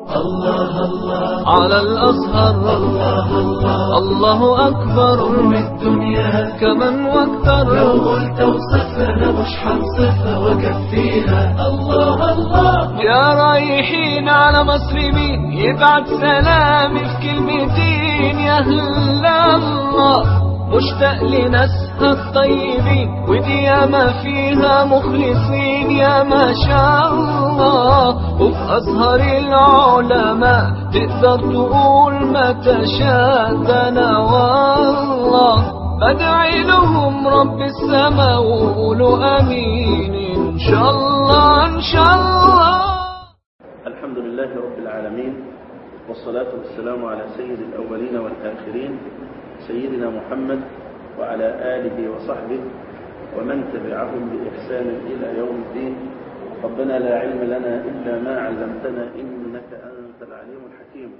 الله الله على الأزهر الله الله الله أكبر أم الدنيا كمن واكثر لو قلت وصفها مش حنصفها وكفيها الله الله يا رايحين على مسلمين يبعت سلامي في كلمتين يا هلا الله مشتاق لناسها الطيبين ودي ياما فيها مخلصين يا ما شاء الله وفي أزهر العلماء تقدر تقول ما تشاء ده أنا والله بدعي لهم رب السماء وقولوا أمين إن شاء الله إن شاء الله الحمد لله رب العالمين والصلاة والسلام على سيد الأولين والآخرين سيدنا محمد وعلى آله وصحبه ومن تبعهم بإحسان إلى يوم الدين ربنا لا علم لنا إلا ما علمتنا إنك أنت العليم الحكيم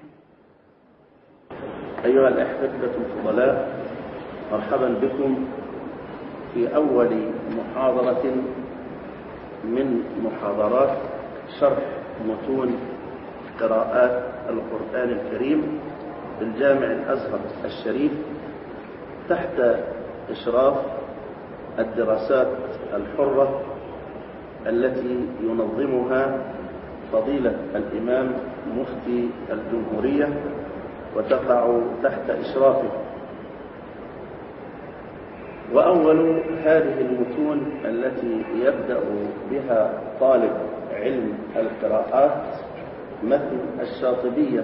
أيها الأحبة الفضلاء مرحبا بكم في أول محاضرة من محاضرات شرح متون قراءات القرآن الكريم بالجامع الأزهر الشريف تحت إشراف الدراسات الحرة التي ينظمها فضيلة الإمام مفتي الجمهورية وتقع تحت إشرافه وأول هذه المتون التي يبدأ بها طالب علم القراءات متن الشاطبية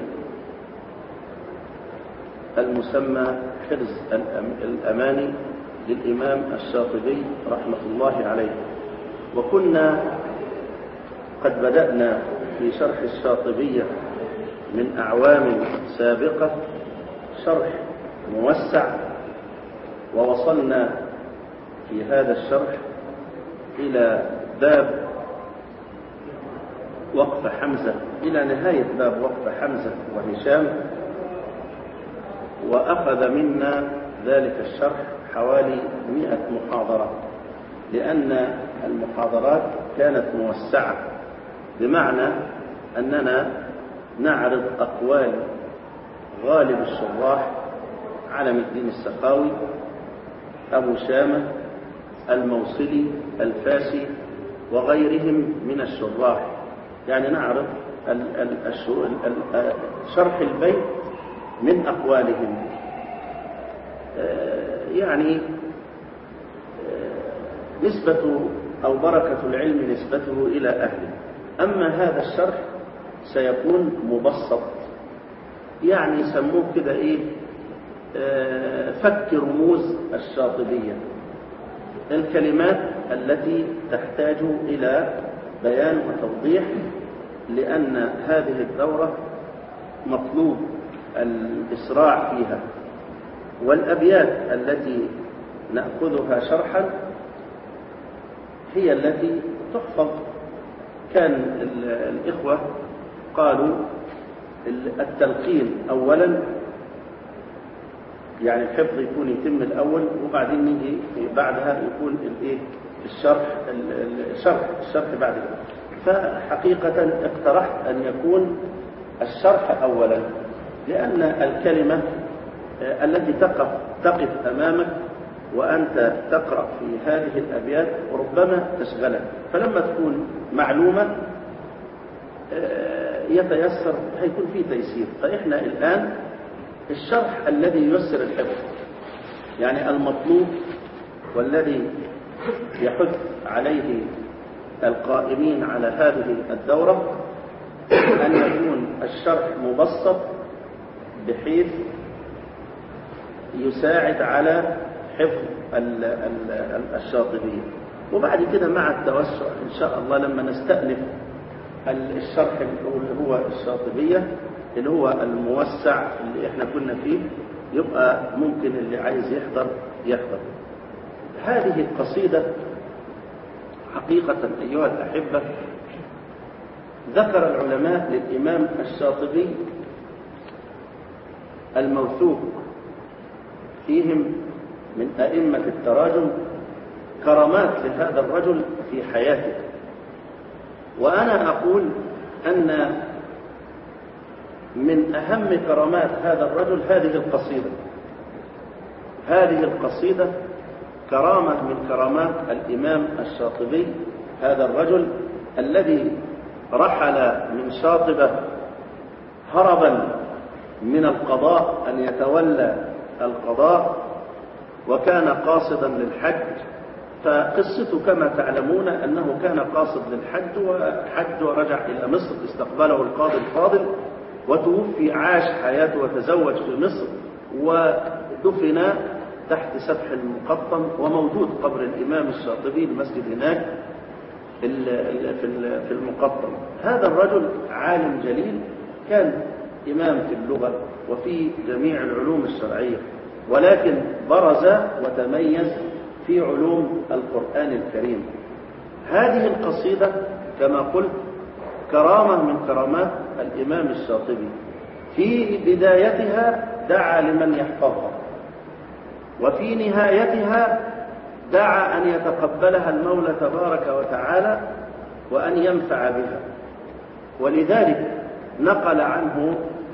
المسمى حرز الأماني للإمام الشاطبي رحمة الله عليه وكنا قد بدأنا في شرح الشاطبية من أعوام سابقة شرح موسع ووصلنا في هذا الشرح إلى باب وقف حمزة إلى نهاية باب وقف حمزة وهشام وأخذ منا ذلك الشرح حوالي مئة محاضرة لأن المحاضرات كانت موسعة بمعنى أننا نعرض أقوال غالب الشراح علم الدين السخاوي أبو شامة الموصلي الفاسي وغيرهم من الشراح يعني نعرض شرح البيت من أقوالهم يعني نسبة أو بركة العلم نسبته إلى أهله أما هذا الشرح سيكون مبسط يعني سموه كده إيه فك رموز الشاطبية الكلمات التي تحتاج إلى بيان وتوضيح لأن هذه الدورة مطلوب الإسراع فيها والأبيات التي نأخذها شرحا هي التي تحفظ كان الإخوة قالوا التلقين أولا يعني الحفظ يكون يتم الأول وبعدين نيجي بعدها يكون الايه الشرح الشرح الشرح بعد كده فحقيقة اقترحت أن يكون الشرح أولا لأن الكلمة التي تقف تقف أمامك وأنت تقرأ في هذه الأبيات ربما تشغلك فلما تكون معلومة يتيسر هيكون فيه تيسير فإحنا الآن الشرح الذي ييسر الحفظ يعني المطلوب والذي يحث عليه القائمين على هذه الدورة أن يكون الشرح مبسط بحيث يساعد على حفظ الشاطبية وبعد كده مع التوسع إن شاء الله لما نستأنف الشرح اللي هو الشاطبية اللي هو الموسع اللي احنا كنا فيه يبقى ممكن اللي عايز يحضر يحضر هذه القصيدة حقيقة أيها الأحبة ذكر العلماء للإمام الشاطبي الموثوق فيهم من أئمة التراجم كرامات لهذا الرجل في حياته وأنا أقول أن من أهم كرامات هذا الرجل هذه القصيدة هذه القصيدة كرامة من كرامات الإمام الشاطبي هذا الرجل الذي رحل من شاطبة هربا من القضاء أن يتولى القضاء وكان قاصدا للحج فقصته كما تعلمون أنه كان قاصد للحج وحج ورجع إلى مصر استقبله القاضي الفاضل وتوفي عاش حياته وتزوج في مصر ودفن تحت سفح المقطم وموجود قبر الإمام الشاطبي المسجد هناك في المقطم هذا الرجل عالم جليل كان إمام في اللغة وفي جميع العلوم الشرعية ولكن برز وتميز في علوم القرآن الكريم هذه القصيدة كما قلت كرامة من كرامات الإمام الشاطبي في بدايتها دعا لمن يحفظها وفي نهايتها دعا أن يتقبلها المولى تبارك وتعالى وأن ينفع بها ولذلك نقل عنه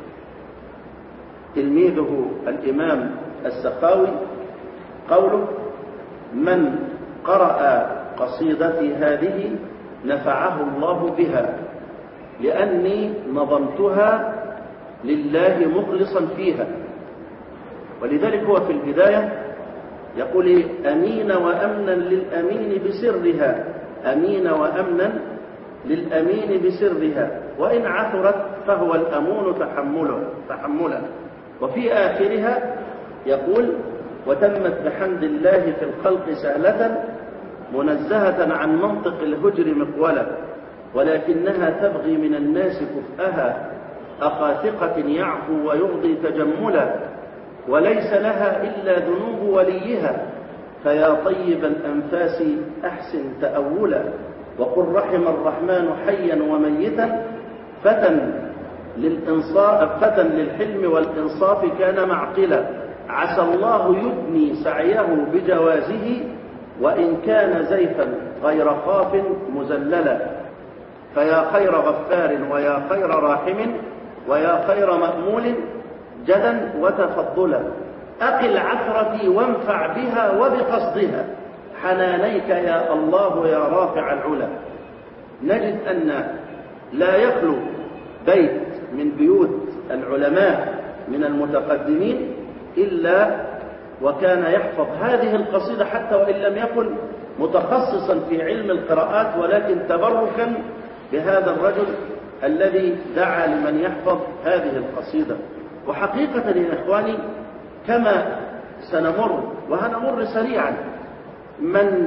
تلميذه الإمام السخاوي قوله من قرأ قصيدتي هذه نفعه الله بها لأني نظمتها لله مخلصا فيها ولذلك هو في البداية يقول إيه؟ أمين وأمنا للأمين بسرها أمين وأمنا للأمين بسرها وإن عثرت فهو الأمون تحمله تحملا وفي آخرها يقول وتمت بحمد الله في الخلق سهلة منزهة عن منطق الهجر مقولة ولكنها تبغي من الناس كفءها أخا ثقة يعفو ويرضي تجملا وليس لها إلا ذنوب وليها فيا طيب الأنفاس أحسن تأولا وقل رحم الرحمن حيا وميتا فتى للإنصاف فتى للحلم والإنصاف كان معقلا عسى الله يدني سعيه بجوازه وإن كان زيفا غير خاف مزللا فيا خير غفار ويا خير راحم ويا خير مأمول جدا وتفضلا أقل عثرتي وانفع بها وبقصدها حنانيك يا الله يا رافع العلا نجد أن لا يخلو بيت من بيوت العلماء من المتقدمين إلا وكان يحفظ هذه القصيدة حتى وإن لم يكن متخصصا في علم القراءات ولكن تبركا بهذا الرجل الذي دعا لمن يحفظ هذه القصيدة وحقيقة يا إخواني كما سنمر وهنمر سريعا من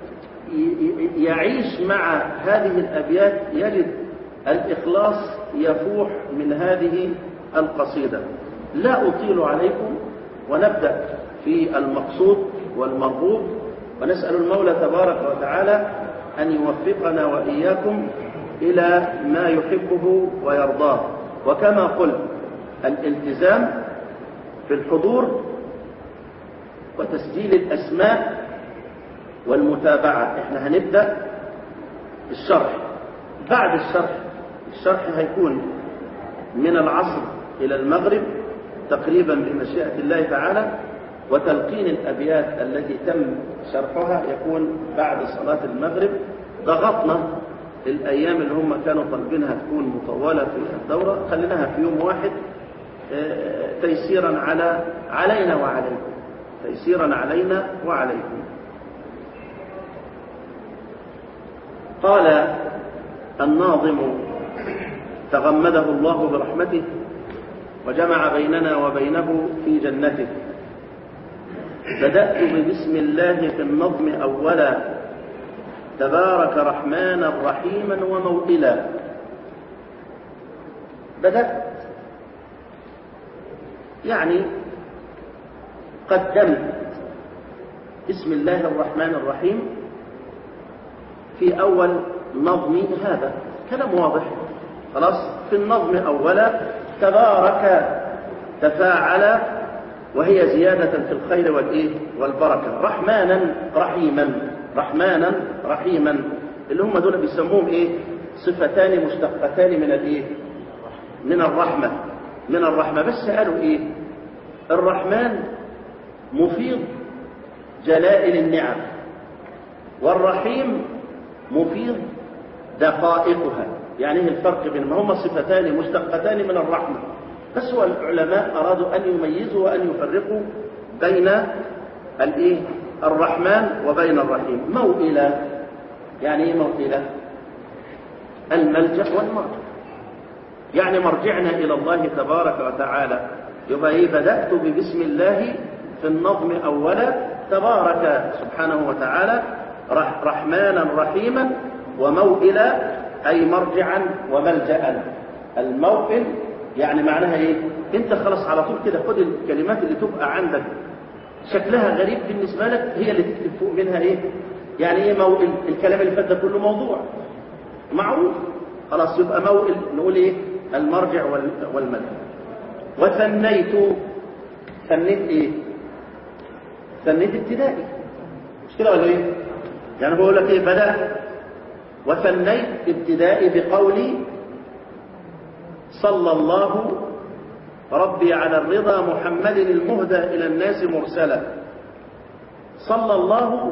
يعيش مع هذه الأبيات يجد الإخلاص يفوح من هذه القصيدة لا أطيل عليكم ونبدأ في المقصود والمرغوب ونسأل المولى تبارك وتعالى أن يوفقنا وإياكم إلى ما يحبه ويرضاه وكما قلت الالتزام في الحضور وتسجيل الأسماء والمتابعة احنا هنبدأ الشرح بعد الشرح الشرح هيكون من العصر إلى المغرب تقريبا بمشيئة الله تعالى وتلقين الأبيات التي تم شرحها يكون بعد صلاة المغرب ضغطنا الأيام اللي هم كانوا طالبينها تكون مطولة في الدورة خليناها في يوم واحد تيسيرا على علينا وعليكم تيسيرا علينا وعليكم قال الناظم تغمده الله برحمته وجمع بيننا وبينه في جنته بدأت ببسم الله في النظم أولا تبارك رحمانا رحيما وموئلا بدأت يعني قدمت بسم الله الرحمن الرحيم في أول نظمي هذا كلام واضح خلاص في النظم أولا تبارك تفاعل وهي زيادة في الخير والإيه والبركة رحمانا رحيما رحمانا رحيما اللي هم دول بيسموهم إيه صفتان مشتقتان من الإيه من الرحمة من الرحمة بس قالوا إيه الرحمن مفيض جلائل النعم والرحيم مفيض دقائقها يعني ايه الفرق بينهما هما صفتان مشتقتان من الرحمة بس هو العلماء أرادوا أن يميزوا وأن يفرقوا بين الايه الرحمن وبين الرحيم موئلة يعني ايه موئلة الملجأ والمرجع يعني مرجعنا إلى الله تبارك وتعالى يبقى ايه بدأت ببسم الله في النظم أولا تبارك سبحانه وتعالى رح رحمانا رحيما وموئلا أي مرجعا وملجأ الموئل يعني معناها ايه انت خلاص على طول كده خد الكلمات اللي تبقى عندك شكلها غريب بالنسبة لك هي اللي تكتب فوق منها ايه يعني ايه موئل الكلام اللي فات ده كله موضوع معروف خلاص يبقى موئل نقول ايه المرجع والملجأ وثنيت ثنيت ايه ثنيت ابتدائي مش كده ولا ايه يعني بقول لك ايه بدأ وثنيت ابتدائي بقولي صلى الله ربي على الرضا محمد المهدى إلى الناس مرسلا صلى الله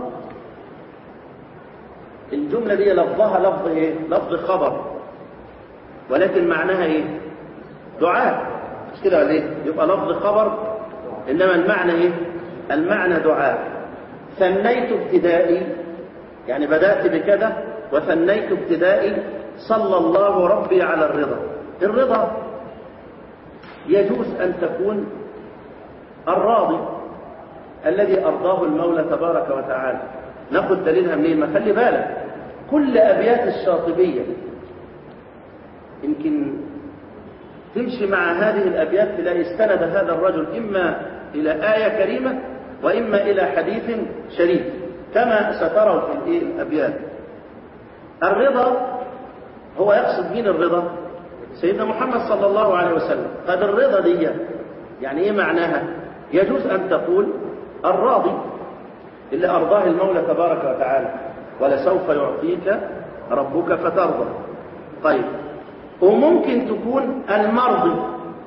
الجملة دي لفظها لفظ ايه لفظ خبر ولكن معناها ايه دعاء مش كده ولا ايه يبقى لفظ خبر انما المعنى ايه المعنى دعاء ثنيت ابتدائي يعني بدأت بكذا وثنيت ابتدائي صلى الله ربي على الرضا الرضا يجوز أن تكون الراضي الذي أرضاه المولى تبارك وتعالى ناخد دليلها منين ما خلي بالك كل أبيات الشاطبية يمكن تمشي مع هذه الأبيات تلاقي استند هذا الرجل إما إلى آية كريمة وإما إلى حديث شريف كما ستروا في الأبيات الرضا هو يقصد مين الرضا سيدنا محمد صلى الله عليه وسلم قد الرضا دي يعني ايه معناها يجوز ان تقول الراضي اللي ارضاه المولى تبارك وتعالى ولسوف يعطيك ربك فترضى طيب وممكن تكون المرضي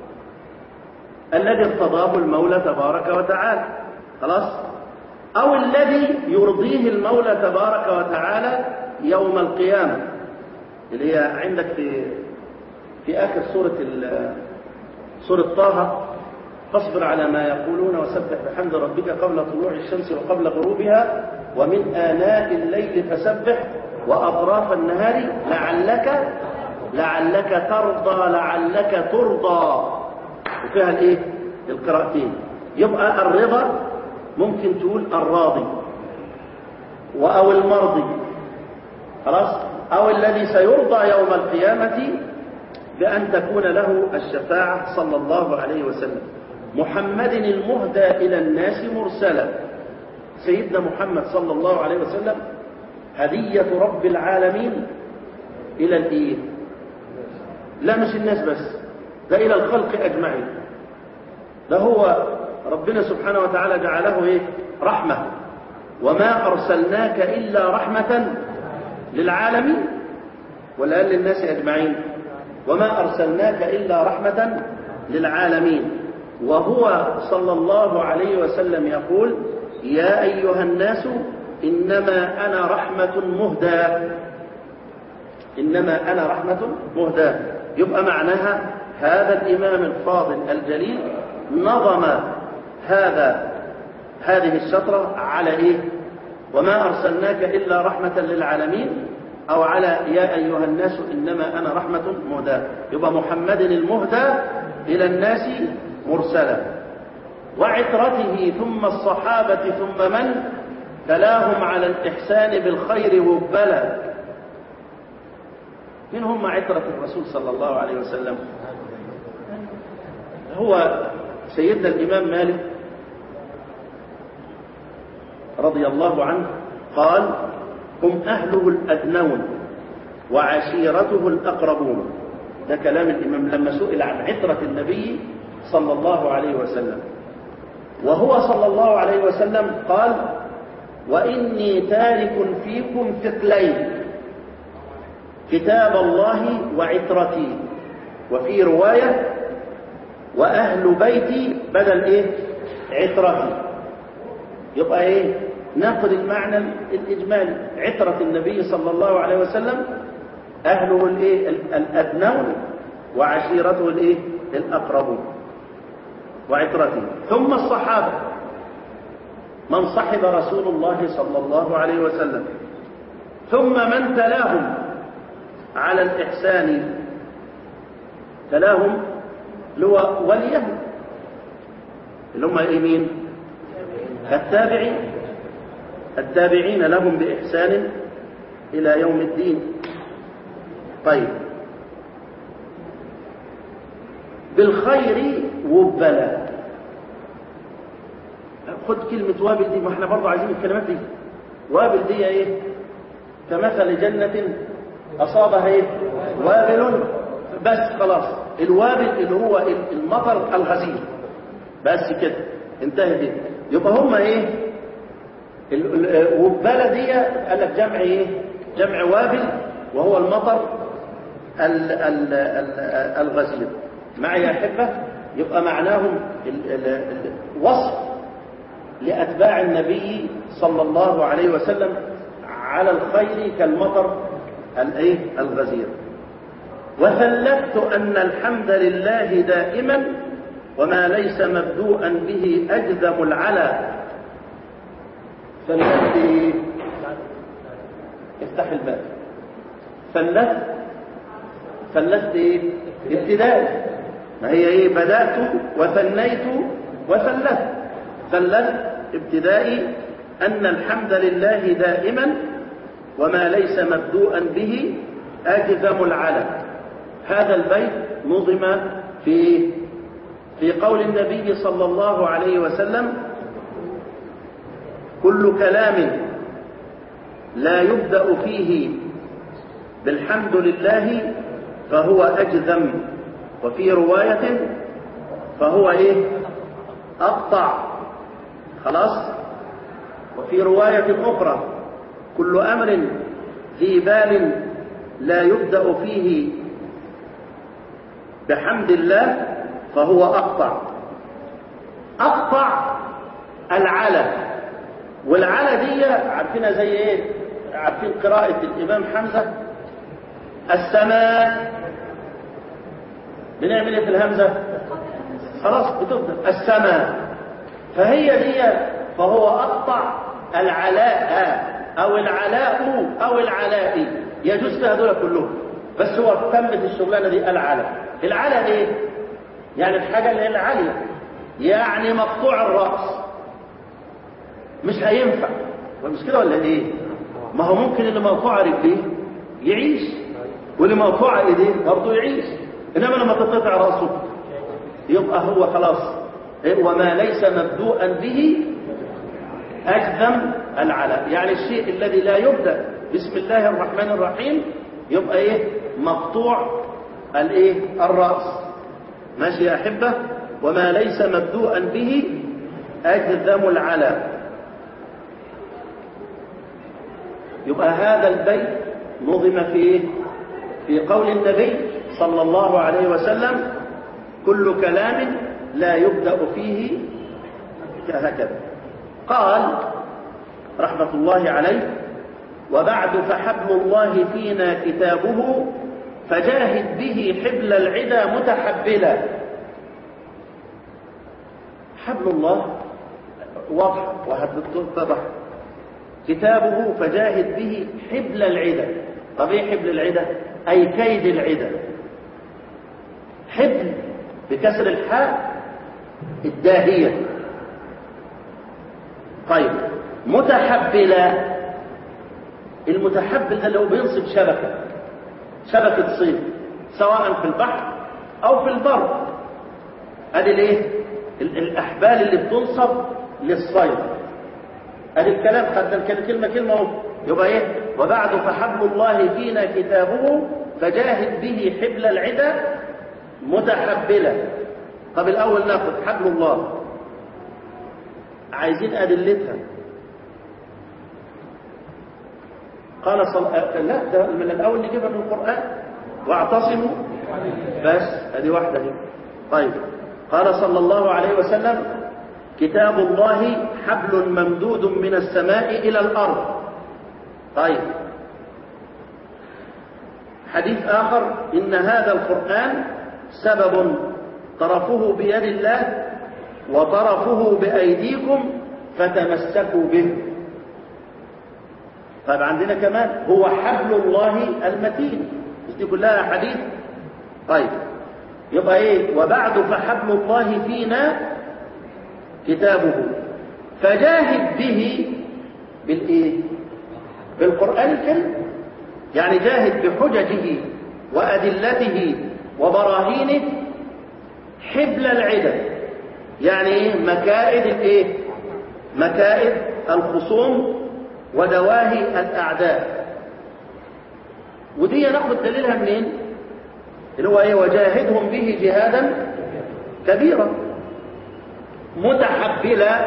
الذي ارتضاه المولى تبارك وتعالى خلاص او الذي يرضيه المولى تبارك وتعالى يوم القيامه اللي هي عندك في في آخر سورة سورة طه فاصبر على ما يقولون وسبح بحمد ربك قبل طلوع الشمس وقبل غروبها ومن آناء الليل فسبح وأطراف النهار لعلك لعلك ترضى لعلك ترضى وفيها الايه القراءتين يبقى الرضا ممكن تقول الراضي أو المرضي خلاص أو الذي سيرضى يوم القيامة بأن تكون له الشفاعة صلى الله عليه وسلم محمد المهدى إلى الناس مرسلا سيدنا محمد صلى الله عليه وسلم هدية رب العالمين إلى الإيه لا مش الناس بس ده إلى الخلق أجمعين ده هو ربنا سبحانه وتعالى جعله إيه رحمة وما أرسلناك إلا رحمة للعالمين ولا قال للناس أجمعين وما أرسلناك إلا رحمة للعالمين وهو صلى الله عليه وسلم يقول يا أيها الناس إنما أنا رحمة مهدى إنما أنا رحمة مهدى يبقى معناها هذا الإمام الفاضل الجليل نظم هذا هذه الشطرة على إيه وما أرسلناك إلا رحمة للعالمين أو على يا أيها الناس إنما أنا رحمة مهدى يبقى محمد المهدى إلى الناس مرسلا وعترته ثم الصحابة ثم من تلاهم على الإحسان بالخير وبلا من هم عترة الرسول صلى الله عليه وسلم هو سيدنا الإمام مالك رضي الله عنه قال هم أهله الأدنون وعشيرته الأقربون ده كلام الإمام لما سئل عن عترة النبي صلى الله عليه وسلم وهو صلى الله عليه وسلم قال وإني تارك فيكم ثقلين كتاب الله وعترتي وفي رواية وأهل بيتي بدل إيه عترتي يبقى إيه ناخد المعنى الإجمالي عترة النبي صلى الله عليه وسلم أهله الإيه الأدنون وعشيرته الإيه الأقربون وعترته ثم الصحابة من صحب رسول الله صلى الله عليه وسلم ثم من تلاهم على الإحسان تلاهم لو وليهم اللي هم ايه مين التابعين التابعين لهم بإحسان إلى يوم الدين طيب بالخير وبلا خد كلمة وابل دي ما احنا برضه عايزين الكلمات دي وابل دي ايه كمثل جنة أصابها ايه وابل بس خلاص الوابل اللي هو المطر الغزير بس كده انتهى دي يبقى هم ايه وبالة دي قال لك جمع ايه جمع وابل وهو المطر ال ال ال الغزير معي يا احبه يبقى معناهم ال ال وصف لاتباع النبي صلى الله عليه وسلم على الخير كالمطر الايه الغزير وثلثت ان الحمد لله دائما وما ليس مبدوءا به اجذب العلا ثلثت ايه افتح الباب ثلثت ثلثت ايه ابتداء ما هي ايه بدات وثنيت وثلثت ثلثت ابتدائي ان الحمد لله دائما وما ليس مبدوءا به اجذم العلم هذا البيت نظم في في قول النبي صلى الله عليه وسلم كل كلام لا يبدا فيه بالحمد لله فهو اجذم وفي روايه فهو ايه اقطع خلاص وفي روايه اخرى كل امر ذي بال لا يبدا فيه بحمد الله فهو أقطع أقطع العلى والعلى دي عارفينها زي ايه عارفين قراءة الإمام حمزة السماء بنعمل ايه في الهمزة خلاص بتفضل السماء فهي دي فهو أقطع العلاء أو العلاء أو العلاء يجوز فيها دول كلهم بس هو تمت الشغلانة دي العلاء العلاء ايه يعني الحاجة اللي هي العالية يعني مقطوع الرأس مش هينفع مش كده ولا ايه ما هو ممكن اللي مقطوع رجليه يعيش واللي مقطوع ايديه برضه يعيش انما لما تقطع راسه يبقى هو خلاص إيه؟ وما ليس مبدوءا به اجذم العلاء يعني الشيء الذي لا يبدا بسم الله الرحمن الرحيم يبقى ايه مقطوع الايه الراس ماشي يا أحبة وما ليس مبدوءا به أجذم العلا يبقى هذا البيت نظم في إيه؟ في قول النبي صلى الله عليه وسلم كل كلام لا يبدأ فيه كهكذا قال رحمة الله عليه وبعد فحبل الله فينا كتابه فجاهد به حبل العدا متحبلا حبل الله واضح وهتتضح كتابه فجاهد به حبل العدا طب ايه حبل العدا اي كيد العدا حبل بكسر الحاء الداهية طيب متحبلا المتحبل ده اللي هو بينصب شبكه شبكة صيد سواء في البحر أو في البر ادي الايه الأحبال اللي بتنصب للصيد ادي الكلام خدنا كده كلمة كلمة اهو يبقى ايه وبعد فحبل الله فينا كتابه فجاهد به حبل العدا متحبلا طب الأول ناخد حبل الله عايزين أدلتها قال صل... لا ده من الأول نجيبها من القرآن واعتصموا بس ادي واحدة دي طيب قال صلى الله عليه وسلم كتاب الله حبل ممدود من السماء إلى الأرض طيب حديث آخر إن هذا القرآن سبب طرفه بيد الله وطرفه بأيديكم فتمسكوا به طيب عندنا كمان هو حبل الله المتين مش دي كلها حديث طيب يبقى ايه وبعد فحبل الله فينا كتابه فجاهد به بالايه بالقران الكريم يعني جاهد بحججه وادلته وبراهينه حبل العدة يعني ايه مكائد الايه مكائد الخصوم ودواهي الاعداء ودي ناخد دليلها منين اللي هو ايه وجاهدهم به جهادا كبيرا متحبلا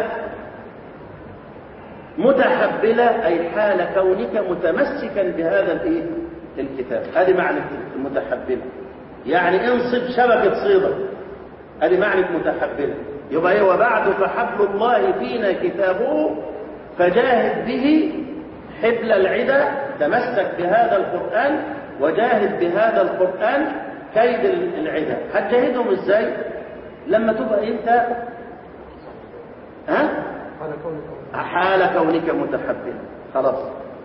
متحبلا اي حال كونك متمسكا بهذا الايه الكتاب هذه معنى المتحبله يعني انصب شبكه صيدك هذه معنى متحبله يبقى ايه وبعد فحبل الله فينا كتابه فجاهد به حبل العدا تمسك بهذا القرآن وجاهد بهذا القرآن كيد العدا هتجاهدهم ازاي لما تبقى انت ها حال كونك متحبلا خلاص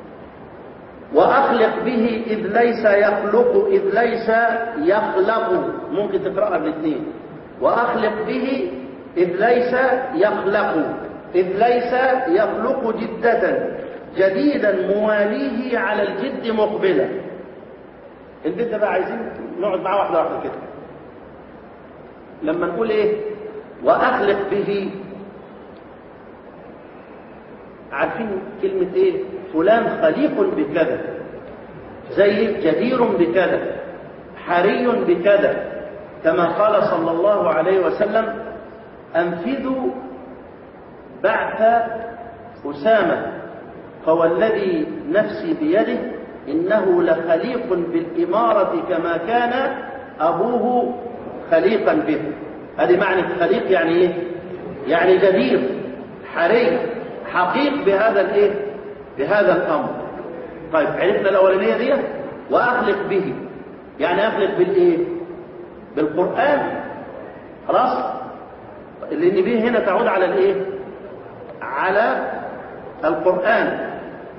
وأخلق به إذ ليس يخلق إذ ليس يخلق ممكن تقرأها بالاثنين وأخلق به إذ ليس يخلق إذ ليس يخلق جدة جديدا مواليه على الجد مقبلا البيت ده بقى عايزين نقعد معاه واحدة واحدة كده لما نقول ايه وأخلق به عارفين كلمة ايه فلان خليق بكذا زي جدير بكذا حري بكذا كما قال صلى الله عليه وسلم أنفذوا بعث أسامة فوالذي نفسي بيده إنه لخليق بالإمارة كما كان أبوه خليقا به هذه معنى خليق يعني إيه؟ يعني جدير حري حقيق بهذا الإيه؟ بهذا الأمر طيب عرفنا الأولانية دي وأخلق به يعني أخلق بالإيه؟ بالقرآن خلاص لأن به هنا تعود على الإيه؟ على القرآن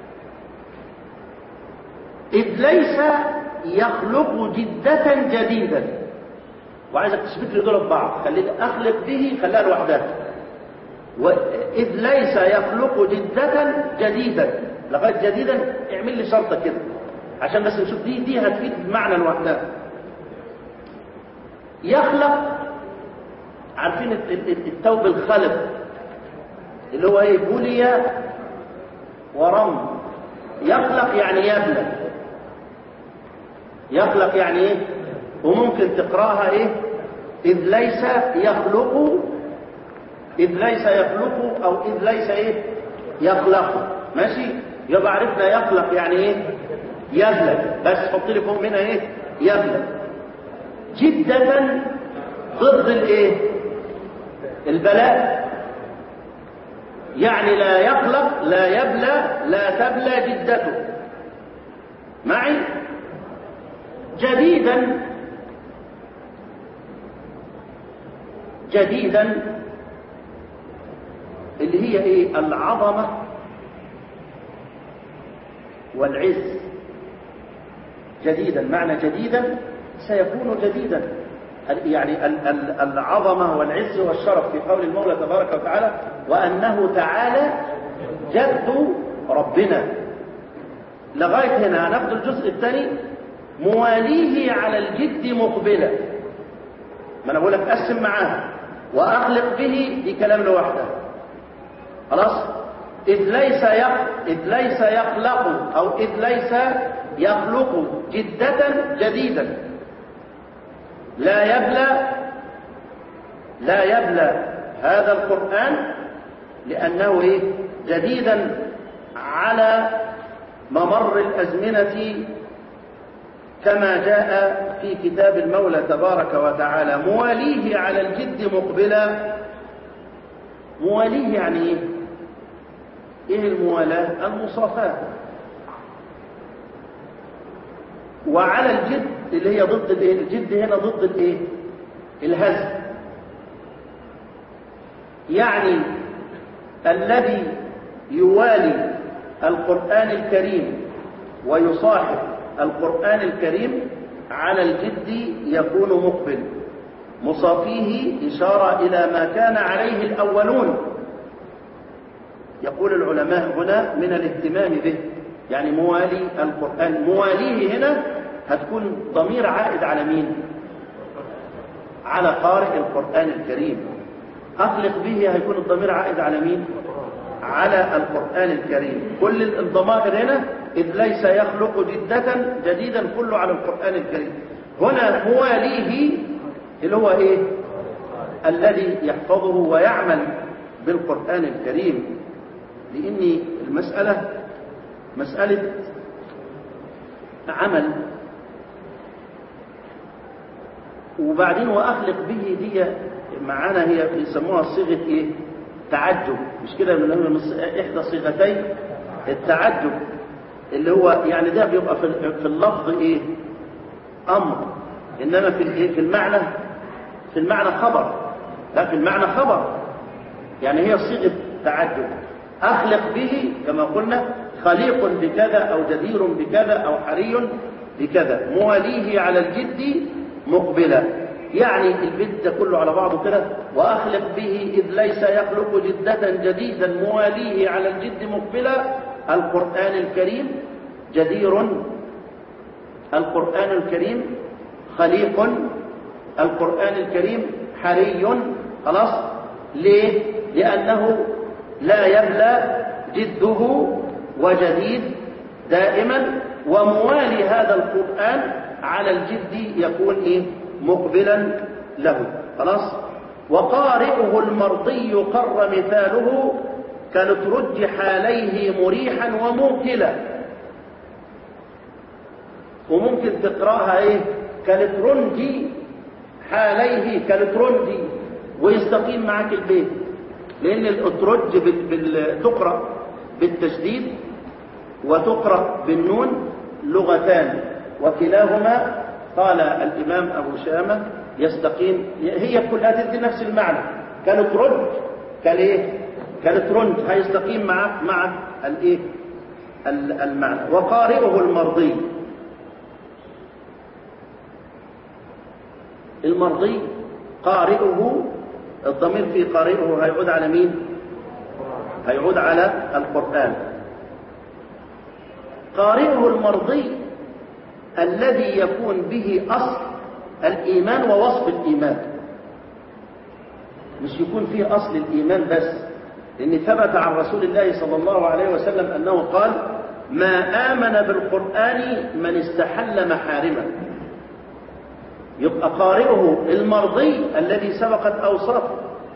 إذ ليس يخلق جدة جديدا وعايزك تثبت لي دول ببعض خليك أخلق به خليها لوحدها وإذ ليس يخلق جدة جديدا لغاية جديدا اعمل لي شرطة كده عشان بس نشوف دي دي هتفيد المعنى لوحدها يخلق عارفين التوب الخلق اللي هو ايه بلي ورم يخلق يعني يبلى يخلق يعني ايه وممكن تقراها ايه اذ ليس يخلق اذ ليس يخلق او اذ ليس ايه يخلق ماشي يبقى عرفنا يخلق يعني ايه يبلى بس حط لكم هنا ايه يبلى جدة ضد الايه البلاء يعني لا يخلق لا يبلى لا تبلى جدته معي جديدا جديدا اللي هي ايه العظمة والعز جديدا معنى جديدا سيكون جديدا يعني العظمة والعز والشرف في قول المولى تبارك وتعالى وأنه تعالى جد ربنا لغاية هنا هناخد الجزء الثاني مواليه على الجد مقبلا ما انا بقول لك قسم معاه واخلق به دي كلام لوحده خلاص اذ ليس يخ... اذ ليس يخلق او اذ ليس يخلق جدة جديدا لا يبلى لا يبلى هذا القرآن لأنه إيه؟ جديدا على ممر الأزمنة كما جاء في كتاب المولى تبارك وتعالى مواليه على الجد مقبلا مواليه يعني ايه ايه الموالاة المصافاة وعلى الجد اللي هي ضد الايه الجد هنا ضد الايه الهزل يعني الذي يوالي القرآن الكريم ويصاحب القرآن الكريم على الجد يكون مقبل مصافيه إشارة إلى ما كان عليه الأولون يقول العلماء هنا من الاهتمام به يعني موالي القرآن مواليه هنا هتكون ضمير عائد على مين على قارئ القرآن الكريم أخلق به هيكون الضمير عائد على مين على القرآن الكريم كل الضمائر هنا إذ ليس يخلق جدة جديدا كله على القرآن الكريم هنا مواليه اللي هو إيه الذي يحفظه ويعمل بالقرآن الكريم لأن المسألة مسألة عمل وبعدين وأخلق به دي معانا هي بيسموها صيغة إيه تعجب مش كده من إحدى صيغتي التعجب اللي هو يعني ده بيبقى في في اللفظ إيه أمر إنما في الإيه في المعنى في المعنى خبر لا في المعنى خبر يعني هي صيغة تعجب أخلق به كما قلنا خليق بكذا أو جدير بكذا أو حري بكذا مواليه على الجد مقبلا يعني البيت ده كله على بعضه كده وأخلق به إذ ليس يخلق جدة جديدا مواليه على الجد مقبلا القرآن الكريم جدير القرآن الكريم خليق القرآن الكريم حري خلاص ليه لأنه لا يبلى جده وجديد دائما وموالي هذا القرآن على الجد يكون إيه مقبلا له خلاص وقارئه المرضي قر مثاله كالترج حاليه مريحا وموكلا وممكن تقراها ايه كالترنجي حاليه كالترنجي ويستقيم معاك البيت لان الاترج تقرا بالتشديد وتقرا بالنون لغتان وكلاهما قال الامام ابو شامه يستقيم هي كلها تدي نفس المعنى كالترج كالايه كالترنج هيستقيم مع مع الايه المعنى وقارئه المرضي المرضي قارئه الضمير في قارئه هيعود على مين هيعود على القرآن قارئه المرضي الذي يكون به أصل الإيمان ووصف الإيمان مش يكون فيه أصل الإيمان بس لأن ثبت عن رسول الله صلى الله عليه وسلم أنه قال ما آمن بالقرآن من استحل محارمه يبقى قارئه المرضي الذي سبقت أوصافه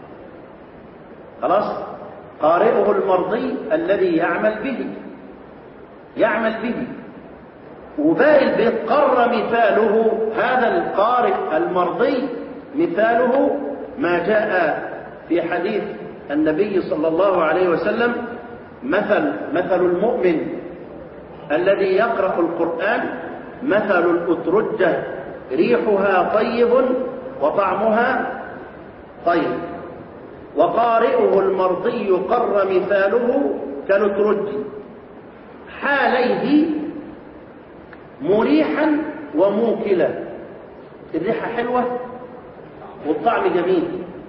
خلاص قارئه المرضي الذي يعمل به يعمل به وباقي البيت قر مثاله هذا القارئ المرضي مثاله ما جاء في حديث النبي صلى الله عليه وسلم مثل مثل المؤمن الذي يقرأ القرآن مثل الأترجة ريحها طيب وطعمها طيب وقارئه المرضي قر مثاله كالأترج حاليه مريحا وموكلا الريحة حلوة والطعم جميل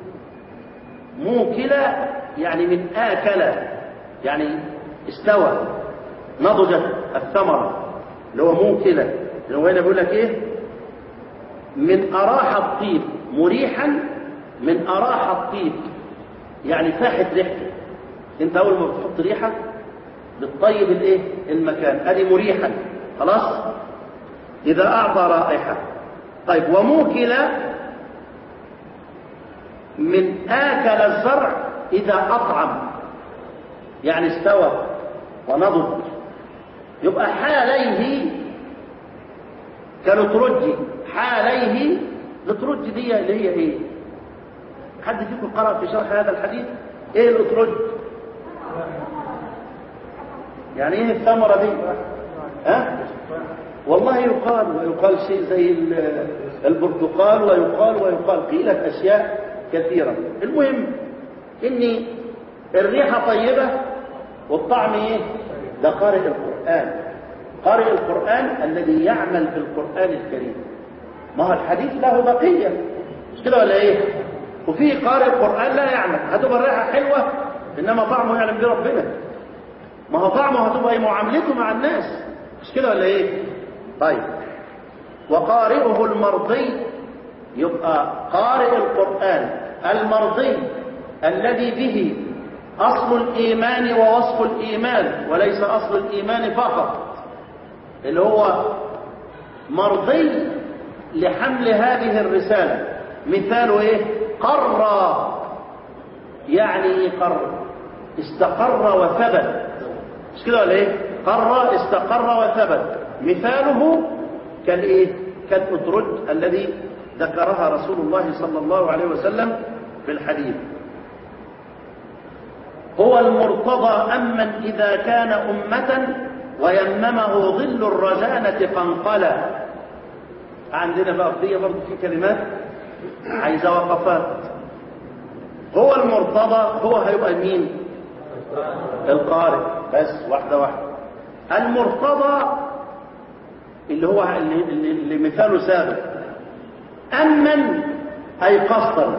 موكلا يعني من آكل يعني استوى نضجت الثمرة اللي هو موكلا اللي هو هنا بيقول لك ايه من أراح الطيب مريحا من أراح الطيب يعني فاحت ريحته انت اول ما بتحط ريحة بتطيب الايه المكان ادي مريحا خلاص اذا اعطى رائحة طيب وموكلا من آكل الزرع إذا أطعم يعني استوى ونضج يبقى حاليه كالترجي حاليه الاترج دي اللي هي ايه حد فيكم قرأ في شرح هذا الحديث ايه الاترج يعني ايه الثمرة دي ها والله يقال ويقال شيء زي ال- البرتقال ويقال ويقال قيلت اشياء كثيرة المهم ان الريحة طيبة والطعم ايه ده قارئ القرآن قارئ القرآن الذي يعمل بالقرآن الكريم ما هو الحديث له بقية مش كده ولا ايه وفي قارئ قرآن لا يعمل هتبقى الريحة حلوة انما طعمه يعلم به ربنا ما هو طعمه هتبقى ايه معاملته مع الناس مش كده ولا ايه طيب وقارئه المرضي يبقى قارئ القرآن المرضي الذي به أصل الإيمان ووصف الإيمان وليس أصل الإيمان فقط اللي هو مرضي لحمل هذه الرسالة مثاله ايه قر يعني ايه قر استقر وثبت مش كده ولا ايه قر استقر وثبت مثاله كالايه كالأترج الذي ذكرها رسول الله صلى الله عليه وسلم في الحديث هو المرتضى أمن إذا كان أمة ويممه ظل الرزانة قنقلا عندنا بقى قضية برضه في كلمات عايزة وقفات هو المرتضى هو هيبقى مين القارئ بس واحدة واحدة المرتضى اللي هو اللي, اللي, اللي مثاله سابق أمن أي قصدا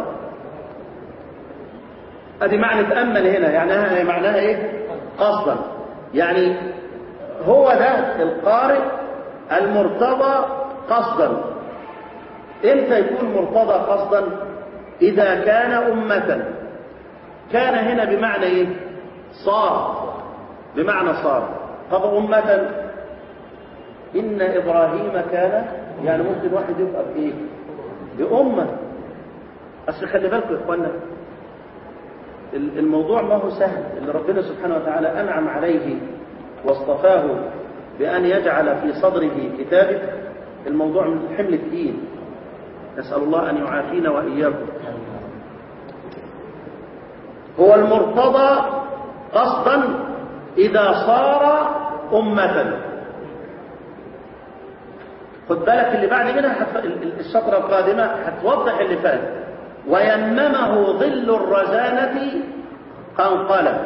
ادي معنى تأمن هنا يعني معناها ايه قصدا يعني هو ده القارئ المرتضى قصدا امتى يكون مرتضى قصدا اذا كان امة كان هنا بمعنى ايه صار بمعنى صار طب امة ان ابراهيم كان يعني ممكن واحد يبقى بايه بامة اصل خلي بالكم يا اخوانا الموضوع ما هو سهل اللي ربنا سبحانه وتعالى أنعم عليه واصطفاه بأن يجعل في صدره كتابه الموضوع من حمل تقيل نسأل الله أن يعافينا وإياكم هو المرتضى قصدا إذا صار أمة خد بالك اللي بعد منها حت... الشطرة القادمة هتوضح اللي فات ويممه ظل الرزانة قنقلا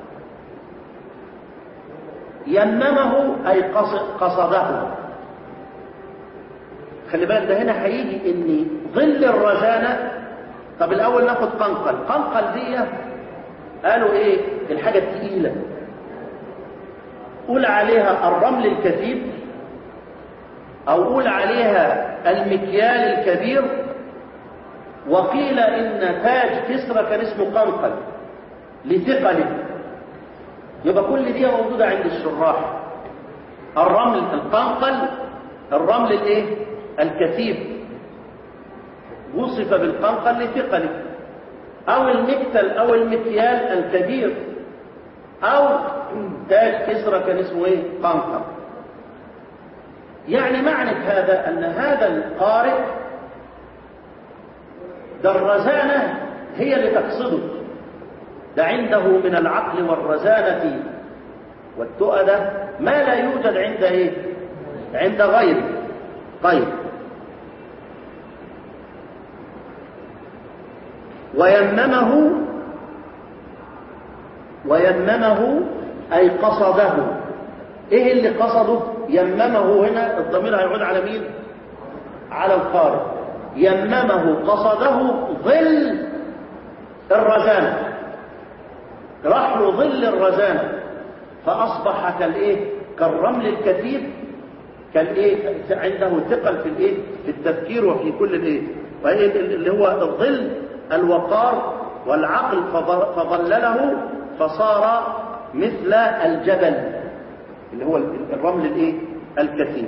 يممه أي قصده خلي بالك ده هنا هيجي ان ظل الرزانة طب الأول ناخد قنقل قنقل دي قالوا ايه الحاجة التقيلة قول عليها الرمل الكثيف أو قول عليها المكيال الكبير وقيل إن تاج كسرى كان اسمه قنقل لثقله يبقى كل دي موجودة عند الشراح الرمل القنقل الرمل الايه الكثيف وصف بالقنقل لثقله او المكتل او المكيال الكبير او تاج كسرى كان اسمه ايه قنقل يعني معنى هذا ان هذا القارئ ده الرزانة هي اللي تقصده ده عنده من العقل والرزانة والتؤدة ما لا يوجد عند ايه عند غيره طيب ويممه ويممه أي قصده ايه اللي قصده يممه هنا الضمير هيعود على مين على القارئ يممه قصده ظل الرزانة راح له ظل الرزانة فأصبح كالإيه كالرمل الكثيف كالإيه عنده ثقل في الإيه في التفكير وفي كل الإيه وهي اللي هو الظل الوقار والعقل فظلله فصار مثل الجبل اللي هو الرمل الإيه الكثيف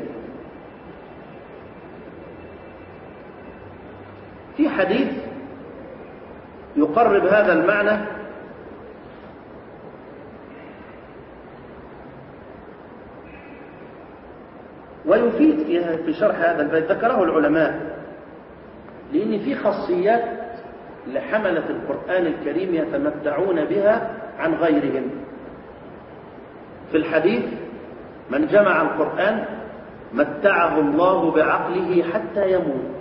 في حديث يقرب هذا المعنى ويفيد في في شرح هذا البيت ذكره العلماء لأن في خاصيات لحملة القرآن الكريم يتمتعون بها عن غيرهم في الحديث من جمع القرآن متعه الله بعقله حتى يموت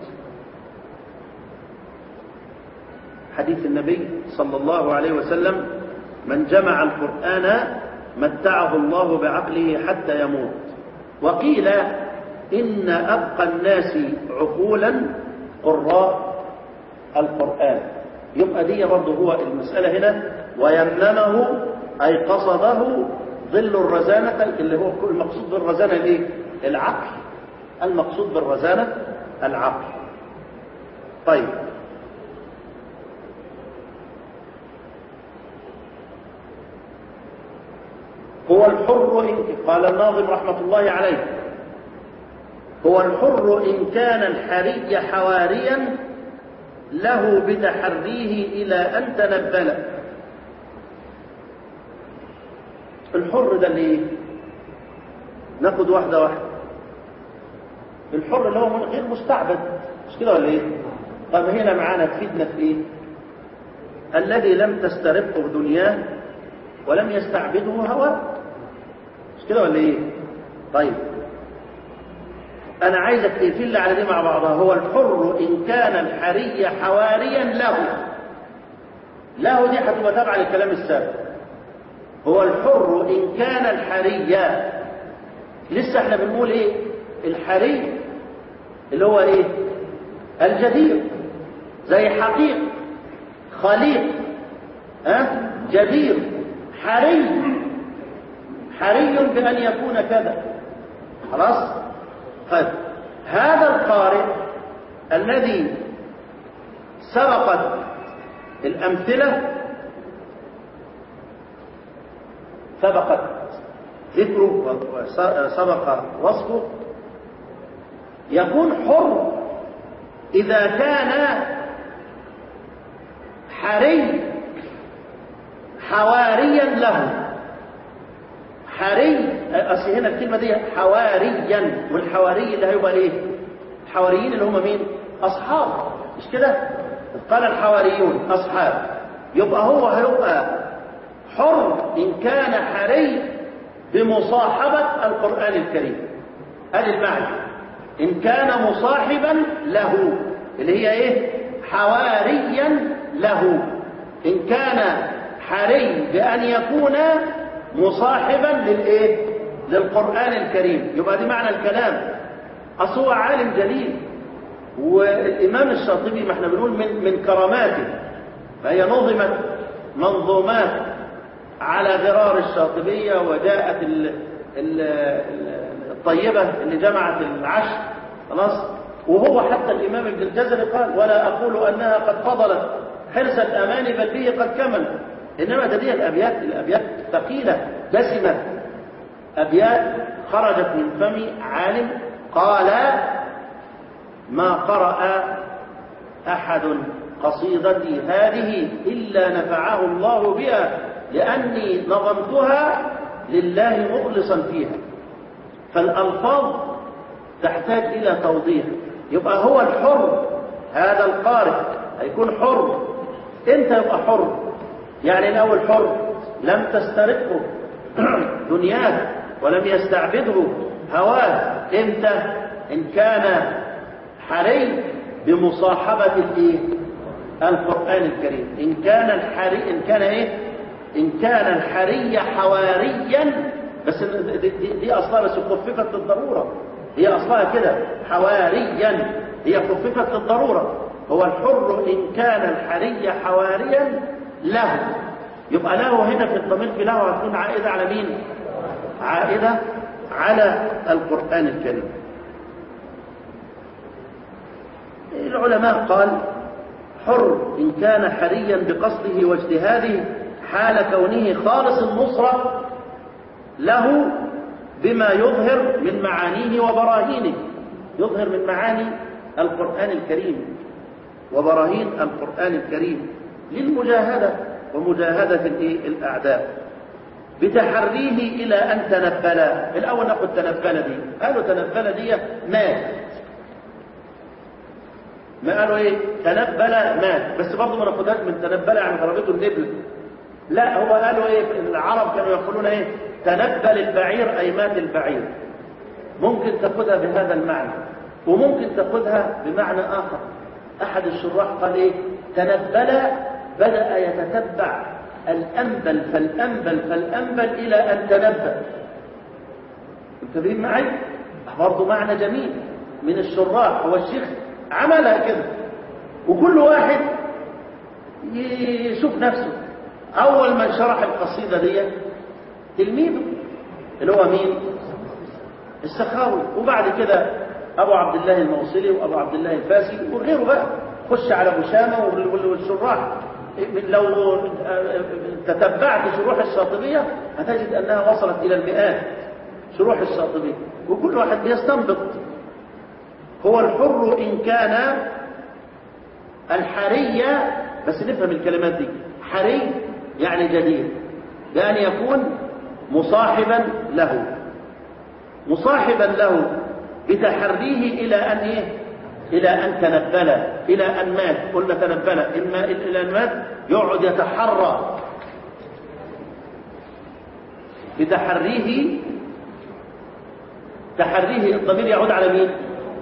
حديث النبي صلى الله عليه وسلم من جمع القرآن متعه الله بعقله حتى يموت وقيل إن أبقى الناس عقولا قراء القرآن يبقى دي برضه هو المسألة هنا ويمنمه أي قصده ظل الرزانة اللي هو المقصود بالرزانة الايه؟ العقل المقصود بالرزانة العقل طيب هو الحر إن قال الناظم رحمة الله عليه هو الحر إن كان الحري حواريا له بتحريه إلى أن تنبل الحر ده اللي ايه ناخد واحدة واحدة الحر اللي هو من غير مستعبد مش كده ولا ايه طب هنا معانا تفيدنا في ايه الذي لم تسترقه دنياه ولم يستعبده هواه مش كده ولا ايه طيب انا عايزك تقفل على دي مع بعضها هو الحر ان كان الحري حواريا له له دي هتبقى تابعه للكلام السابق هو الحر ان كان الحري لسه احنا بنقول ايه الحري اللي هو ايه الجدير زي حقيق خليق ها أه؟ جدير حري حري بأن يكون كذا خلاص طيب هذا القارئ الذي سبقت الأمثلة سبقت ذكره وسبق وصفه يكون حر إذا كان حري حواريا له حري اصل هنا الكلمه دي حواريا والحواري اللي هيبقى ايه الحواريين اللي هم مين اصحاب مش كده قال الحواريون اصحاب يبقى هو هيبقى حر ان كان حري بمصاحبه القران الكريم هذه المعنى ان كان مصاحبا له اللي هي ايه حواريا له ان كان حري بان يكون مصاحبا للايه للقران الكريم يبقى دي معنى الكلام اصل هو عالم جليل والامام الشاطبي ما احنا بنقول من من كراماته فهي نظمت منظومات على غرار الشاطبيه وجاءت ال ال الطيبه اللي جمعت العشر خلاص وهو حتى الامام ابن الجزري قال ولا اقول انها قد فضلت حرص الاماني بل به قد كمل انما ده دي الابيات الابيات ثقيله دسمه ابيات خرجت من فم عالم قال ما قرأ احد قصيدتي هذه الا نفعه الله بها لاني نظمتها لله مخلصا فيها فالالفاظ تحتاج الى توضيح يبقى هو الحر هذا القارئ هيكون حر امتى يبقى حر يعني الاول حر لم تسترقه دنياه ولم يستعبده هواه امتى ان كان حري بمصاحبه الايه القران الكريم ان كان الحري ان كان ايه ان كان الحري حواريا بس دي, دي, دي اصلها بس خففت للضروره هي اصلها كده حواريا هي خففت للضروره هو الحر ان كان الحري حواريا له يبقى له هنا في الضمير في له هتكون عائده على مين عائده على القران الكريم العلماء قال حر ان كان حريا بقصده واجتهاده حال كونه خالص النصره له بما يظهر من معانيه وبراهينه يظهر من معاني القرآن الكريم وبراهين القرآن الكريم للمجاهدة ومجاهدة الأعداء بتحريه إلى أن تنبل الأول ناخد تنبل دي قالوا تنبل دي مات ما قالوا ايه تنبل مات بس برضه ما ناخدهاش من تنبل يعني ضربته النبل لا هو قالوا ايه العرب كانوا يقولون ايه تنبل البعير اي مات البعير ممكن تاخدها بهذا المعنى وممكن تاخدها بمعنى اخر احد الشراح قال ايه تنبل بدا يتتبع الانبل فالانبل فالانبل الى ان تنبل انتبهين معي برضه معنى جميل من الشراح هو الشيخ عملها كده وكل واحد يشوف نفسه اول من شرح القصيده دي تلميذه اللي هو مين السخاوي وبعد كده ابو عبد الله الموصلي وابو عبد الله الفاسي وغيره بقى خش على هشامه والشراح لو تتبعت شروح الشاطبيه هتجد انها وصلت الى المئات شروح الشاطبيه وكل واحد بيستنبط هو الحر إن كان الحرية بس نفهم الكلمات دي حري يعني جدير بأن يكون مصاحبا له مصاحبا له بتحريه إلى أن إيه؟ إلى أن تنبل إلى أن مات قلنا تنبل إما إلى أن مات يقعد يتحرى بتحريه تحريه الضمير يعود على مين؟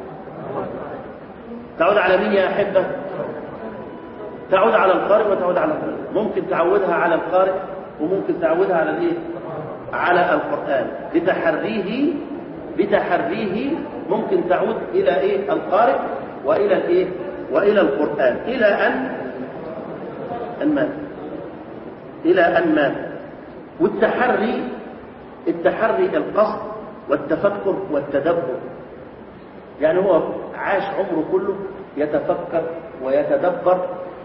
تعود على مين يا أحبة تعود على القارئ وتعود على القارئ ممكن تعودها على القارئ وممكن تعودها على الايه على القرآن بتحريه بتحريه ممكن تعود إلى إيه القارئ وإلى الإيه وإلى القرآن إلى أن أن مات إلى أن مات والتحري التحري القصد والتفكر والتدبر يعني هو عاش عمره كله يتفكر ويتدبر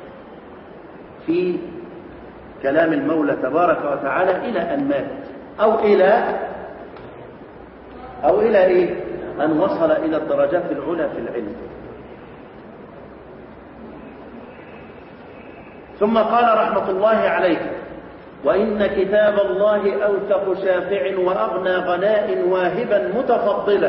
في كلام المولى تبارك وتعالى إلى أن مات أو إلى أو إلى إيه؟ أن وصل إلى الدرجات العلى في العلم ثم قال رحمة الله عليه وإن كتاب الله أوثق شافع وأغنى غناء واهبا متفضلا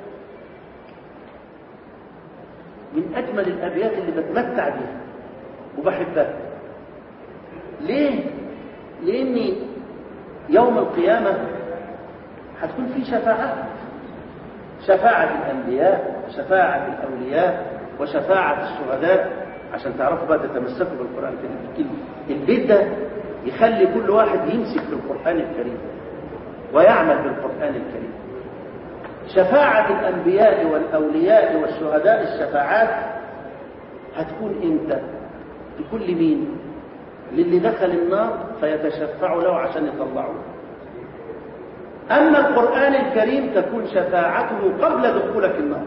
من أجمل الأبيات اللي بتمتع بيها وبحبها ليه؟ لأن يوم القيامة هتكون في شفاعات شفاعة الأنبياء وشفاعة الأولياء وشفاعة الشهداء عشان تعرفوا بقى تتمسكوا بالقرآن الكريم البيت ده يخلي كل واحد يمسك في القرآن الكريم ويعمل بالقرآن الكريم شفاعة الأنبياء والأولياء والشهداء الشفاعات هتكون إمتى تكون لمين للي دخل النار فيتشفع له عشان يطلعه أما القرآن الكريم تكون شفاعته قبل دخولك النار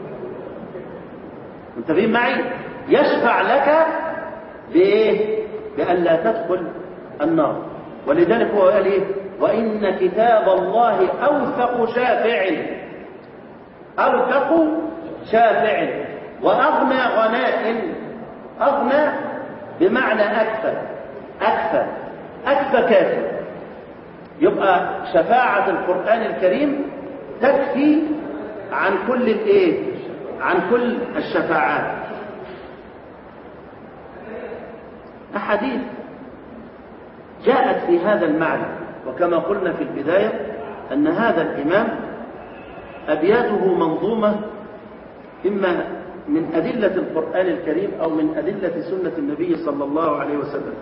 منتبهين معي يشفع لك بإيه بأن لا تدخل النار ولذلك هو قال إيه وإن كتاب الله أوثق شافع أوثق شافع وأغنى غناء أغنى بمعنى أكثر أكثر أكثر كافر يبقى شفاعة القرآن الكريم تكفي عن كل الايه عن كل الشفاعات أحاديث جاءت في هذا المعنى وكما قلنا في البداية أن هذا الإمام أبياته منظومة إما من أدلة القرآن الكريم أو من أدلة سنة النبي صلى الله عليه وسلم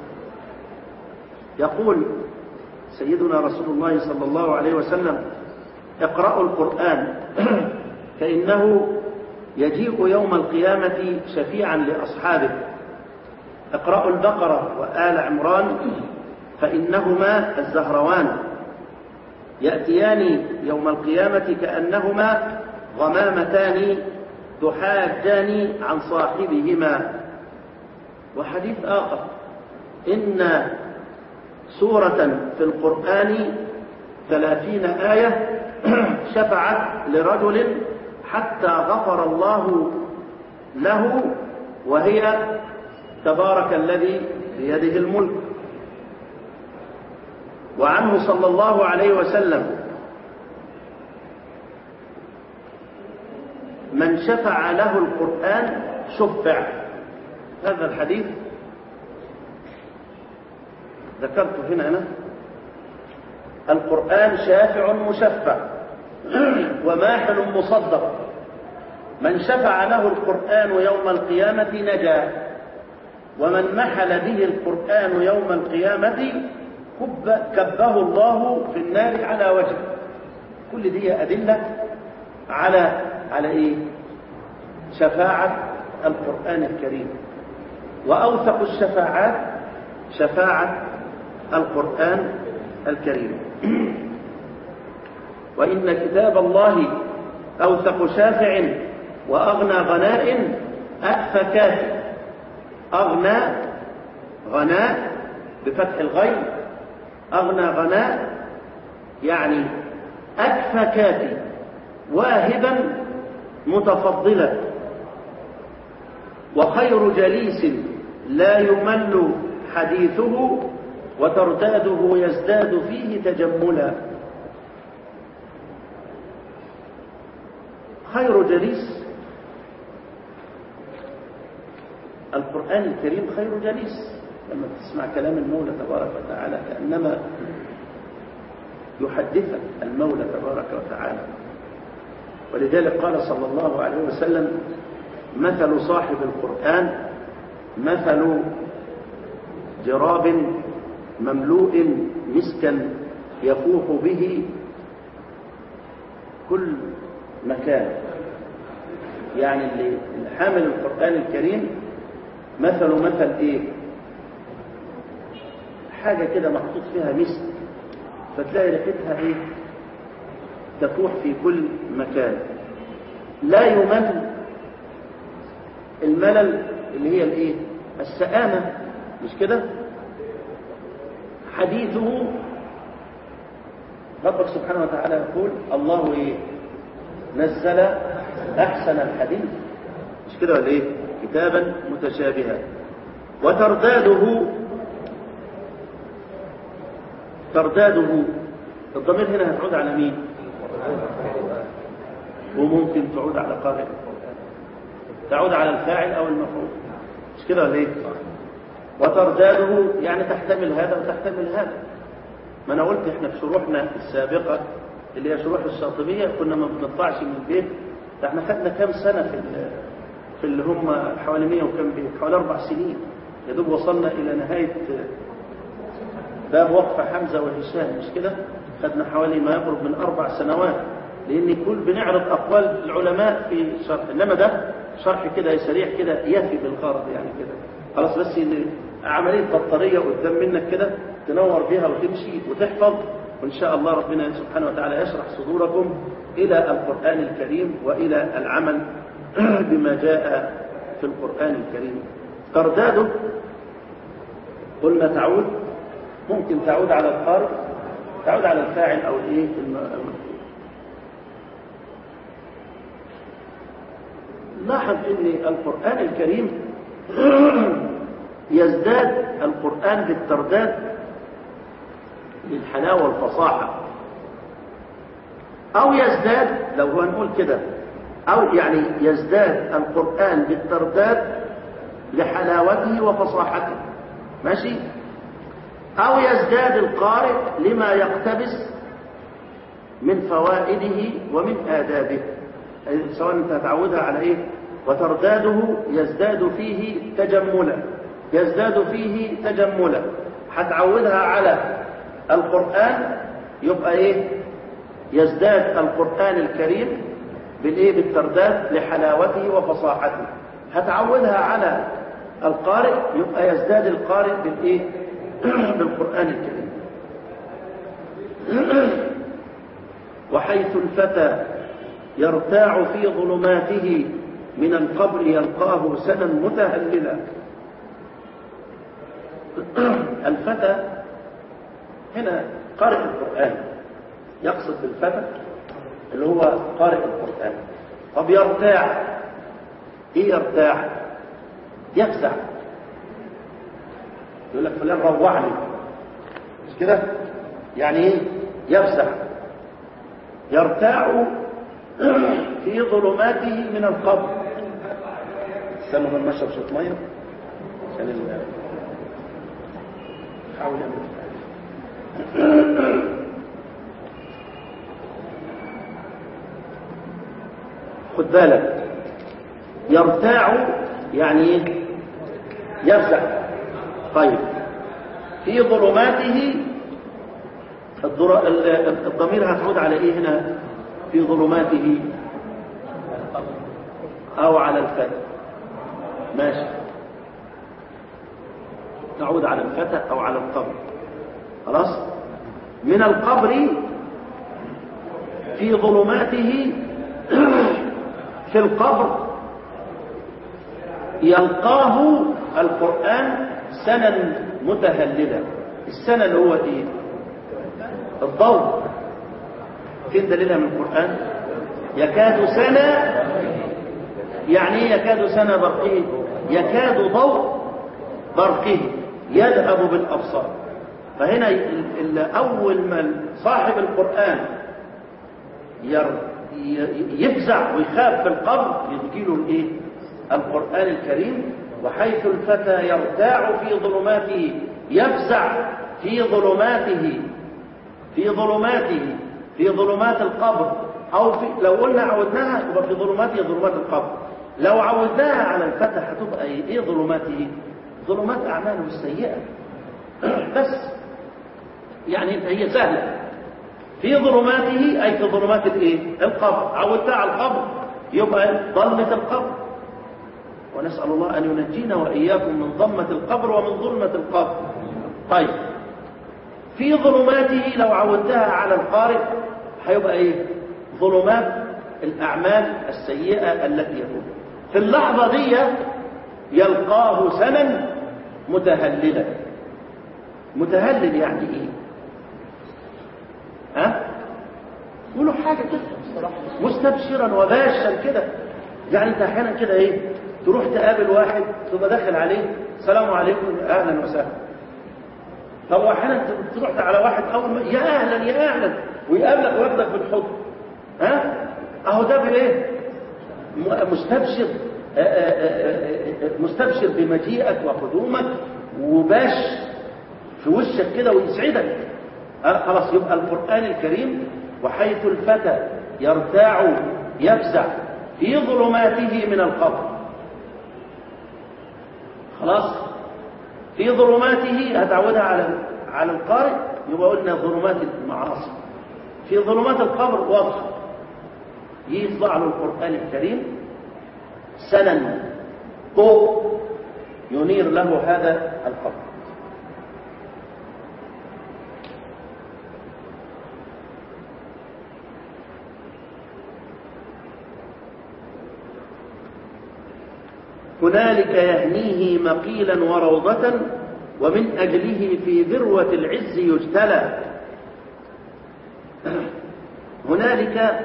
يقول سيدنا رسول الله صلى الله عليه وسلم اقرأوا القرآن فإنه يجيء يوم القيامة شفيعا لأصحابه اقرأوا البقرة وآل عمران فإنهما الزهروان يأتيان يوم القيامة كأنهما غمامتان تحاجان عن صاحبهما وحديث آخر إن سورة في القرآن ثلاثين آية شفعت لرجل حتى غفر الله له وهي تبارك الذي بيده الملك وعنه صلى الله عليه وسلم من شفع له القرآن شفع هذا الحديث ذكرته هنا أنا القرآن شافع مشفع وماحل مصدق من شفع له القرآن يوم القيامة نجا ومن محل به القرآن يوم القيامة كب كبه الله في النار على وجهه كل دي أدلة على على إيه شفاعة القرآن الكريم وأوثق الشفاعات شفاعة القرآن الكريم وإن كتاب الله أوثق شافع وأغنى غناء أكفى كافٍ أغنى غناء بفتح الغين أغنى غناء يعني أكفى كافي واهبا متفضلا وخير جليس لا يمل حديثه وترتاده يزداد فيه تجملا خير جليس القرآن الكريم خير جليس لما تسمع كلام المولى تبارك وتعالى كأنما يحدثك المولى تبارك وتعالى ولذلك قال صلى الله عليه وسلم مثل صاحب القرآن مثل جراب مملوء مسكا يفوح به كل مكان يعني اللي حامل القرآن الكريم مثل مثل ايه حاجة كده محطوط فيها مسك فتلاقي ريحتها ايه تفوح في كل مكان لا يمل الملل اللي هي الايه السآمة مش كده حديثه ربك سبحانه وتعالى يقول الله ايه نزل احسن الحديث مش كده ولا ايه كتابا متشابها وترداده ترداده الضمير هنا هتعود على مين وممكن تعود على قارئ تعود على الفاعل او المفعول مش كده ولا ايه وترداده يعني تحتمل هذا وتحتمل هذا ما انا قلت احنا في شروحنا السابقه اللي هي شروح الشاطبيه كنا ما بنطلعش من البيت ده احنا خدنا كام سنه في في اللي هم حوالي 100 وكم بيت حوالي اربع سنين يا دوب وصلنا الى نهايه باب وقف حمزه وهشام مش كده خدنا حوالي ما يقرب من اربع سنوات لان كل بنعرض اقوال العلماء في شرح انما ده شرح كده سريع كده يفي بالغرض يعني كده خلاص بس ان عمليه بطاريه قدام منك كده تنور بيها وتمشي وتحفظ وان شاء الله ربنا سبحانه وتعالى يشرح صدوركم الى القران الكريم والى العمل بما جاء في القران الكريم ترداده قلنا تعود ممكن تعود على القارئ تعود على الفاعل او الايه المفعول لاحظ ان القرآن الكريم يزداد القرآن بالترداد للحلاوة والفصاحة أو يزداد لو هو نقول كده أو يعني يزداد القرآن بالترداد لحلاوته وفصاحته ماشي أو يزداد القارئ لما يقتبس من فوائده ومن آدابه سواء انت هتعودها على ايه وترداده يزداد فيه تجملا يزداد فيه تجملا هتعودها على القرآن يبقى ايه يزداد القرآن الكريم بالايه بالترداد لحلاوته وفصاحته هتعودها على القارئ يبقى يزداد القارئ بالايه بالقرآن الكريم وحيث الفتى يرتاع في ظلماته من القبر يلقاه سنا متهللا الفتى هنا قارئ القرآن يقصد بالفتى اللي هو قارئ القرآن طب يرتاع ايه يرتاع يفزع يقول لك فلان روعني مش كده يعني ايه يفزع يرتاع في ظلماته من القبر استنوا من نشرب شويه ميه عشان ال- حاول يعمل خد بالك يرتاع يعني ايه يفزع طيب في ظلماته الضر- ال- الضمير هتعود على ايه هنا في ظلماته او على الفتى ماشي تعود على الفتى او على القبر خلاص من القبر في ظلماته في القبر يلقاه القرآن سنا متهللا السنة اللي هو ايه الضوء فين دليلها من القرآن يكاد سنة يعني ايه يكاد سنة برقه يكاد ضوء برقه يذهب بالأبصار فهنا ال- ال- أول ما صاحب القرآن ير- ي- يفزع ويخاف في القبر يجيله الايه القرآن الكريم وحيث الفتى يرتاع في ظلماته يفزع في ظلماته في ظلماته في ظلمات القبر او في لو قلنا عودناها يبقى في ظلماته ظلمات القبر لو عودناها على الفتى هتبقى ايه إيه ظلماته ظلمات اعماله السيئه بس يعني هي سهله في ظلماته أي في ظلمات الإيه؟ القبر عودتها على القبر يبقى ظلمة القبر ونسأل الله أن ينجينا وإياكم من ضمة القبر ومن ظلمة القبر طيب في ظلماته لو عودتها على القارئ هيبقى إيه؟ ظلمات الأعمال السيئة التي يكون في اللحظة دي يلقاه سنا متهللا متهلل يعني إيه؟ ها يقولوا حاجة كده مستبشرا وباشا كده يعني انت احيانا كده ايه تروح تقابل واحد تبقى داخل عليه السلام عليكم اهلا وسهلا طب واحيانا تروح على واحد اول ما يا اهلا يا اهلا ويقابلك وياخدك بالحضن ها اهو ده بالايه م- مستبشر آه، آه، آه، آه، مستبشر بمجيئك وقدومك وباش في وشك كده ويسعدك آه، خلاص يبقى القرآن الكريم وحيث الفتى يرتاع يفزع في ظلماته من القبر خلاص في ظلماته هتعودها على على القارئ يبقى قلنا ظلمات المعاصي في ظلمات القبر واضحه يطلع له القرآن الكريم سنا ضوء ينير له هذا القبر هنالك يهنيه مقيلا وروضة ومن أجله في ذروة العز يجتلى هنالك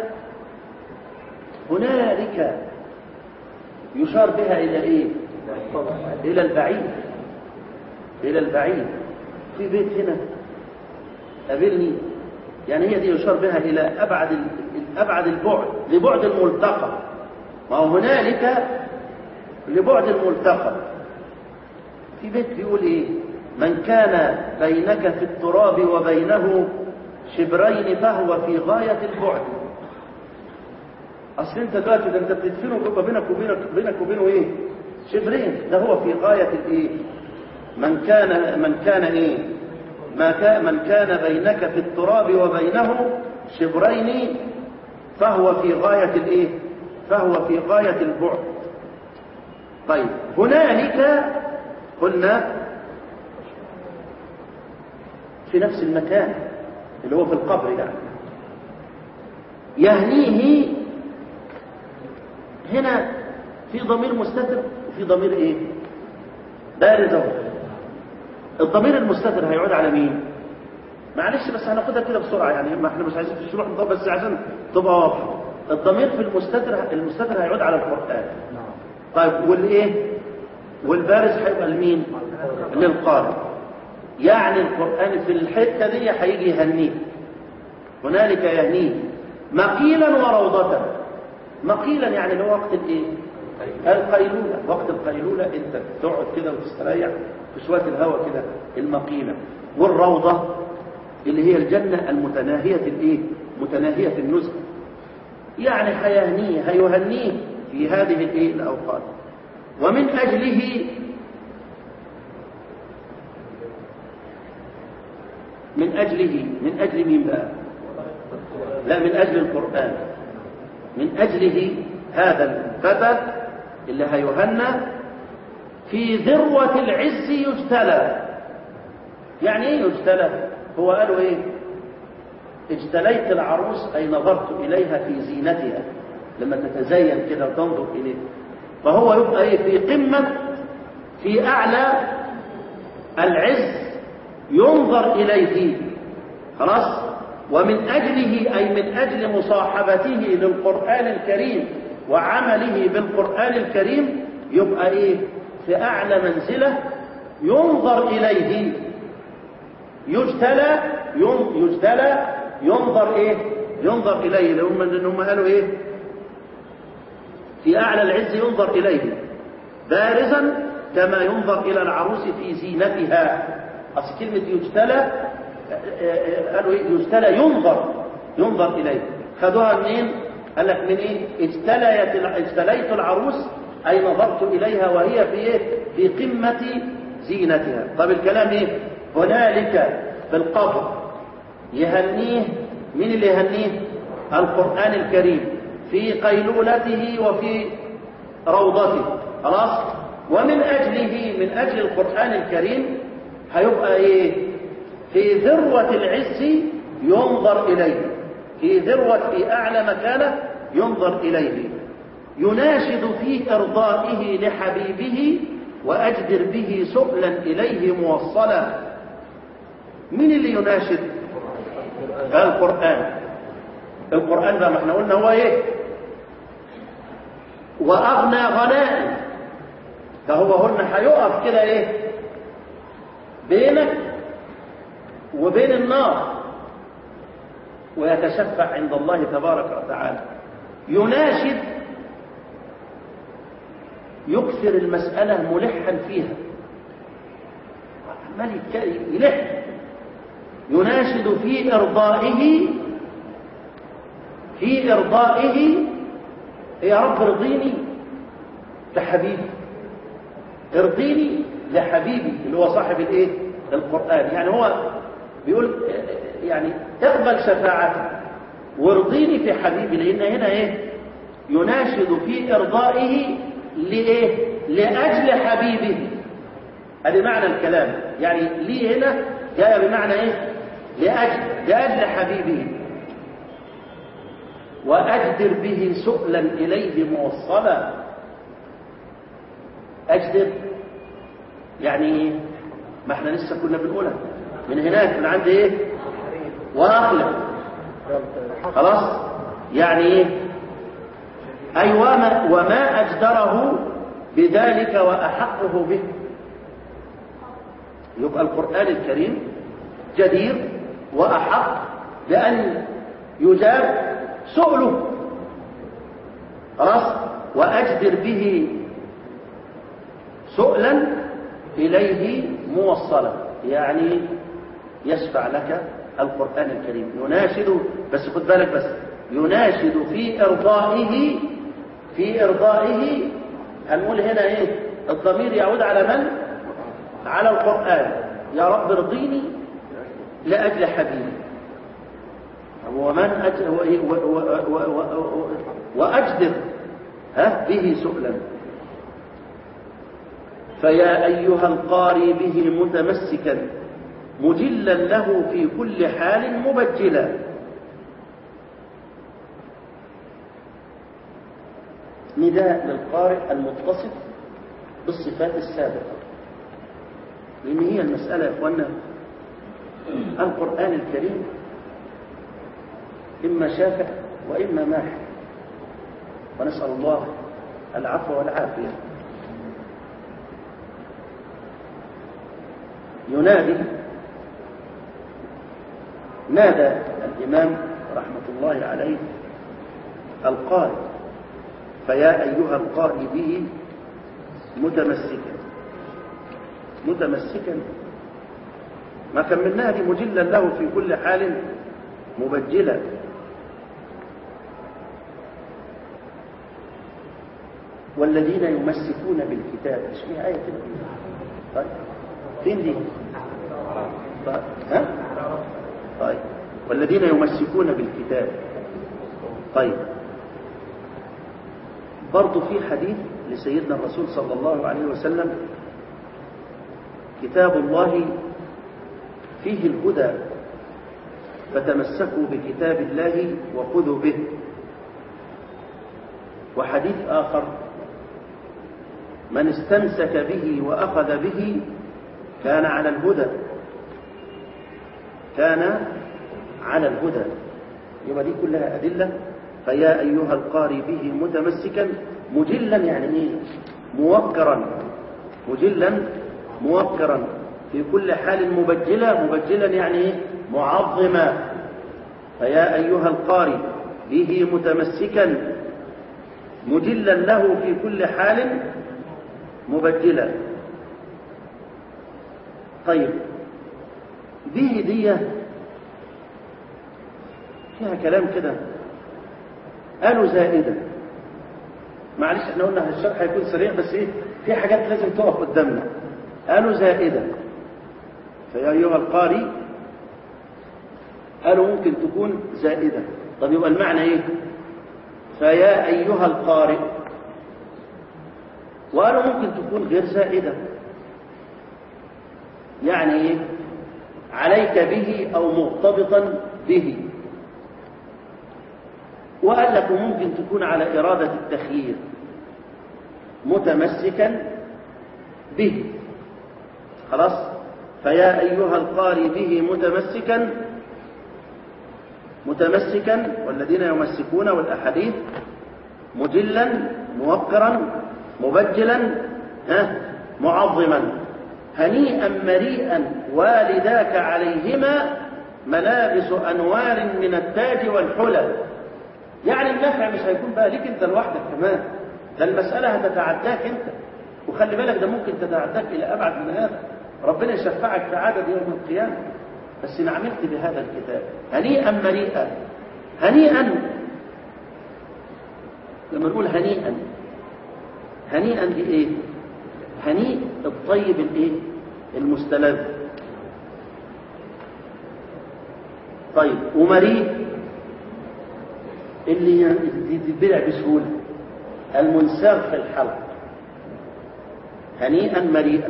هنالك يشار بها إلى إيه إلى البعيد إلى البعيد في بيت هنا قابلني يعني هي دي يشار بها إلى أبعد ال- أبعد البعد لبعد الملتقى ما هو هنالك لبعد الملتقى في بيت بيقول ايه من كان بينك في التراب وبينه شبرين فهو في غاية البعد اصل انت دلوقتي ده انت بتدفنه بيبقى بينك وبينك بينك وبينه ايه شبرين ده هو في غاية الايه من كان من كان ايه ما كان من كان بينك في التراب وبينه شبرين فهو في غاية الايه فهو في غاية البعد طيب هنالك قلنا في نفس المكان اللي هو في القبر يعني يهنيه هنا في ضمير مستتر وفي ضمير ايه بارد اهو الضمير المستتر هيعود على مين معلش بس هناخدها كده بسرعه يعني ما احنا مش عايزين في الشروح نطبق بس عشان تبقى واضحه الضمير في المستتر المستتر هيعود على القران طيب والايه والبارز هيبقى لمين للقارئ يعني القرآن في الحتة دي هيجي يهنيه هنالك يهنيه مقيلا وروضة مقيلا يعني اللي هو وقت الايه القيلولة وقت القيلولة انت تقعد كده وتستريح في شوية الهواء كده المقيلة والروضة اللي هي الجنة المتناهية الايه متناهية النزل يعني هيهنيه هيهنيه في هذه الايه الاوقات ومن اجله من اجله من اجل مين بقى لا من اجل القران من اجله هذا الفتى اللي هيهنى في ذروه العز يجتلى يعني ايه يجتلى هو قالوا ايه اجتليت العروس أي نظرت إليها في زينتها لما تتزين كده وتنظر إليه فهو يبقى إيه في قمة في أعلى العز ينظر إليه خلاص ومن أجله أي من أجل مصاحبته للقرآن الكريم وعمله بالقرآن الكريم يبقى إيه في أعلى منزلة ينظر إليه يجتلى يجتلى ينظر ايه ينظر اليه لهم ان هم قالوا ايه في اعلى العز ينظر اليه بارزا كما ينظر الى العروس في زينتها اصل كلمه يجتلى قالوا ايه يجتلى ينظر ينظر اليه خدوها منين قال لك من ايه اجتليت اجتليت العروس اي نظرت اليها وهي في ايه في قمه زينتها طب الكلام ايه هنالك في القبر يهنيه مين اللي يهنيه القرآن الكريم في قيلولته وفي روضته خلاص ومن أجله من أجل القرآن الكريم هيبقى إيه في ذروة العز ينظر إليه في ذروة في أعلى مكانة ينظر إليه يناشد في إرضائه لحبيبه وأجدر به سؤلا إليه موصلا مين اللي يناشد القرآن القرآن بقى ما احنا قلنا هو ايه وأغنى غنائم فهو هنا هيقف كده ايه بينك وبين النار ويتشفع عند الله تبارك وتعالى يناشد يكثر المسألة ملحا فيها عمال يلح يناشد في إرضائه في إرضائه يا رب ارضيني لحبيبي ارضيني لحبيبي اللي هو صاحب الايه القرآن يعني هو بيقول يعني اقبل شفاعتي وارضيني في حبيبي لان هنا ايه يناشد في ارضائه لايه لاجل حبيبه هذا معنى الكلام يعني ليه هنا جاء بمعنى ايه لأجل لأجل حبيبه وأجدر به سؤلا إليه موصلا أجدر يعني ايه ما احنا لسه كنا بنقولها من هناك من عند ايه واخلق خلاص يعني ايه أي وما, وما أجدره بذلك وأحقه به يبقى القرآن الكريم جدير وأحق بأن يجاب سؤله خلاص وأجدر به سؤلا إليه موصلا يعني يشفع لك القرآن الكريم يناشد بس خد بالك بس يناشد في إرضائه في إرضائه هنقول هنا إيه الضمير يعود على من؟ على القرآن يا رب ارضيني لأجل حبيبي ومن أجل و و و و وأجدر ها به سؤلا فيا أيها القاري به متمسكا مجلا له في كل حال مبجلا نداء للقارئ المتصف بالصفات السابقة لأن هي المسألة يا إخوانا القرآن الكريم إما شافع وإما ماحي ونسأل الله العفو والعافية ينادي نادى الإمام رحمة الله عليه القارئ فيا أيها القارئ به متمسكا متمسكا ما كملناها دي مجلا له في كل حال مبجلا والذين يمسكون بالكتاب مش فيها آية كده طيب فين دي طيب. ها طيب والذين يمسكون بالكتاب طيب برضو في حديث لسيدنا الرسول صلى الله عليه وسلم كتاب الله فيه الهدى فتمسكوا بكتاب الله وخذوا به وحديث آخر من استمسك به وأخذ به كان على الهدى كان على الهدى يبقى دي كلها أدلة فيا أيها القاري به متمسكا مجلا يعني إيه موقرا مجلا موقرا في كل حال مبجلا مبجلا يعني إيه معظما فيا أيها القاري به متمسكا مجلا له في كل حال مبجلا طيب به دي فيها كلام كده قالوا زائدة معلش احنا قلنا الشرح هيكون سريع بس ايه في حاجات لازم تقف قدامنا قالوا زائدة فيا أيها القاري قالوا ممكن تكون زائدة طب يبقى المعنى ايه فيا أيها القارئ وقالوا ممكن تكون غير زائدة يعني ايه عليك به أو مرتبطا به وقال لك ممكن تكون على إرادة التخيير متمسكا به خلاص فيا أيها القاري به متمسكا متمسكا والذين يمسكون والأحاديث مجلا موقرا مبجلا ها معظما هنيئا مريئا والداك عليهما ملابس أنوار من التاج والحلل يعني النفع مش هيكون بقى ليك انت لوحدك كمان ده المسألة هتتعداك انت وخلي بالك ده ممكن تتعداك إلى أبعد من هذا ربنا يشفعك في عدد يوم القيامة بس إن عملت بهذا الكتاب هنيئا مريئا هنيئا لما نقول هنيئا هنيئا دي ايه هنيء الطيب الايه المستلذ طيب ومريء اللي تتبلع بسهوله المنساق في الحلق هنيئا مريئا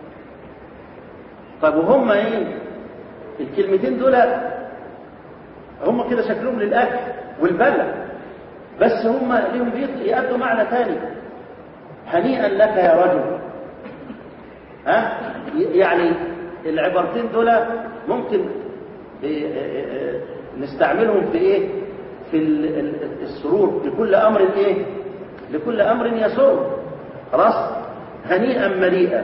طب وهم ايه الكلمتين دول هم كده شكلهم للاكل والبلع بس هم ليهم يأدوا معنى ثاني هنيئا لك يا رجل ها يعني العبارتين دول ممكن نستعملهم في ايه في السرور لكل امر ايه لكل امر يسر خلاص هنيئا مريئا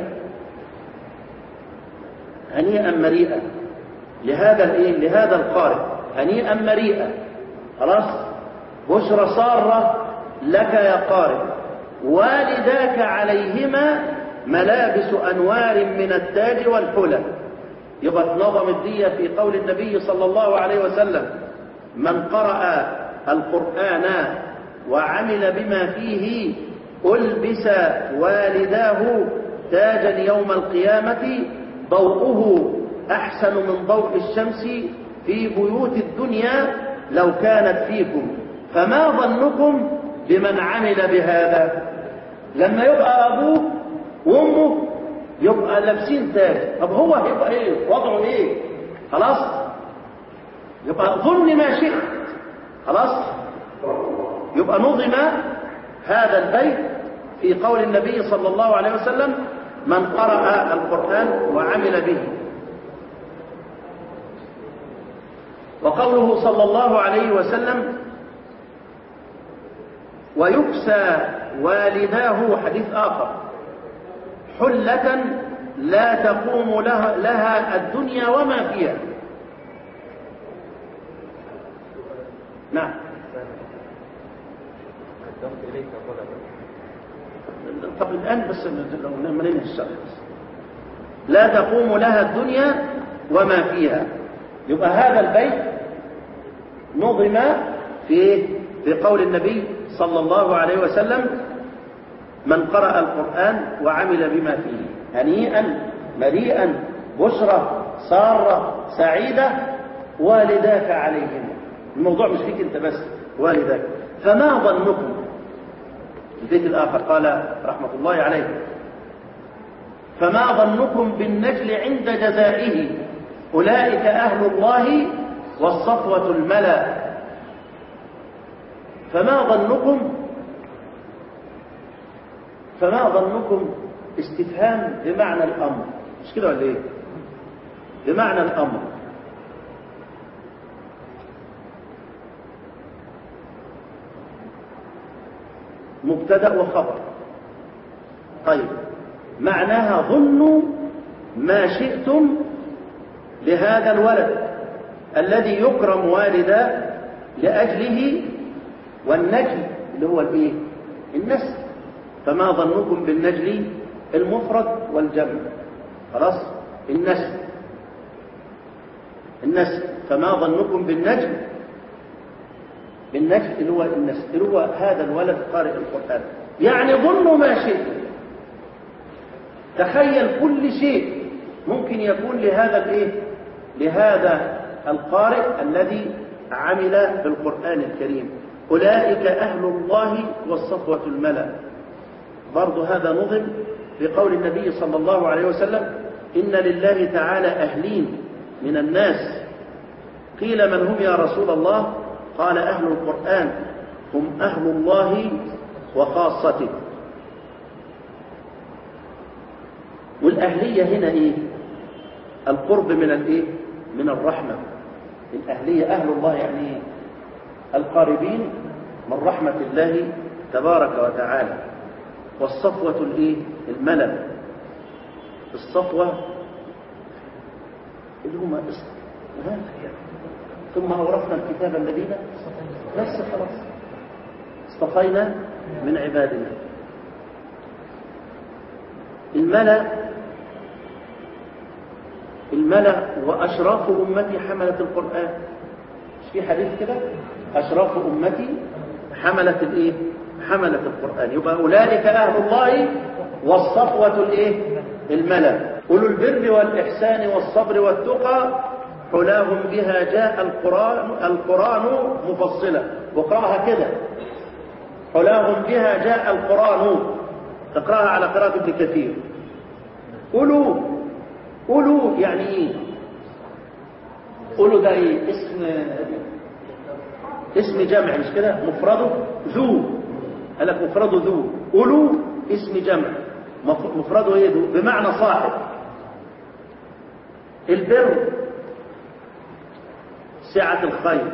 هنيئا مريئا لهذا الايه لهذا القارئ هنيئا مريئا خلاص بشرى ساره لك يا قارئ والداك عليهما ملابس انوار من التاج والحلى يبقى اتنظمت دي في قول النبي صلى الله عليه وسلم من قرأ القرآن وعمل بما فيه ألبس والداه تاجا يوم القيامة ضوءه أحسن من ضوء الشمس في بيوت الدنيا لو كانت فيكم فما ظنكم بمن عمل بهذا لما يبقى أبوه وأمه يبقى لابسين تاج طب هو هيبقى ايه وضعه ايه خلاص يبقى ظن ما شئت خلاص يبقى نظم هذا البيت في قول النبي صلى الله عليه وسلم من قرأ القرآن وعمل به وقوله صلى الله عليه وسلم ويكسى والداه حديث آخر حلة لا تقوم لها, لها الدنيا وما فيها قدمت إليك طلبا طب الآن بس لو نمرين الشرح بس لا تقوم لها الدنيا وما فيها يبقى هذا البيت نظم في في قول النبي صلى الله عليه وسلم من قرأ القرآن وعمل بما فيه هنيئا مريئا بشرى سارة سعيدة والداك عليهما الموضوع مش فيك انت بس والداك فما ظنكم البيت الآخر قال رحمة الله عليه فما ظنكم بالنجل عند جزائه أولئك أهل الله والصفوة الملا فما ظنكم فما ظنكم استفهام بمعنى الأمر مش كده ولا ايه بمعنى الأمر مبتدا وخبر طيب معناها ظنوا ما شئتم لهذا الولد الذي يكرم والدا لأجله والنجل اللي هو الايه النسل فما ظنكم بالنجل المفرد والجمع خلاص النسل النسل فما ظنكم بالنجل بالنجل اللي هو النسل اللي هو هذا الولد قارئ القرآن يعني ظنوا ما شئتم تخيل كل شيء ممكن يكون لهذا الايه لهذا القارئ الذي عمل بالقرآن الكريم أولئك أهل الله والصفوة الملأ برضو هذا نظم بقول النبي صلى الله عليه وسلم إن لله تعالى أهلين من الناس قيل من هم يا رسول الله قال أهل القرآن هم أهل الله وخاصته والأهلية هنا إيه القرب من الإيه من الرحمة الأهلية أهل الله يعني إيه القاربين من رحمة الله تبارك وتعالى والصفوة الإيه الملل الصفوة اللي هم ثم أورثنا الكتاب الذين بس خلاص اصطفينا من عبادنا الملأ الملأ وأشراف أمتي حملة القرآن مش في حديث كده أشراف أمتي حملة الإيه حملة القرآن يبقى أولئك أهل الله والصفوة الإيه الملأ أولو البر والإحسان والصبر والتقى حلاهم بها جاء القرآن القرآن مفصلا وقراها كده حلاهم بها جاء القرآن تقراها على قراءة ابن كثير أولو أولو يعني إيه أولو ده إيه اسم اسم جمع مش كده مفرده ذو قال لك مفرده ذو أولو اسم جمع مفرده ايه ذو بمعنى صاحب البر سعة الخير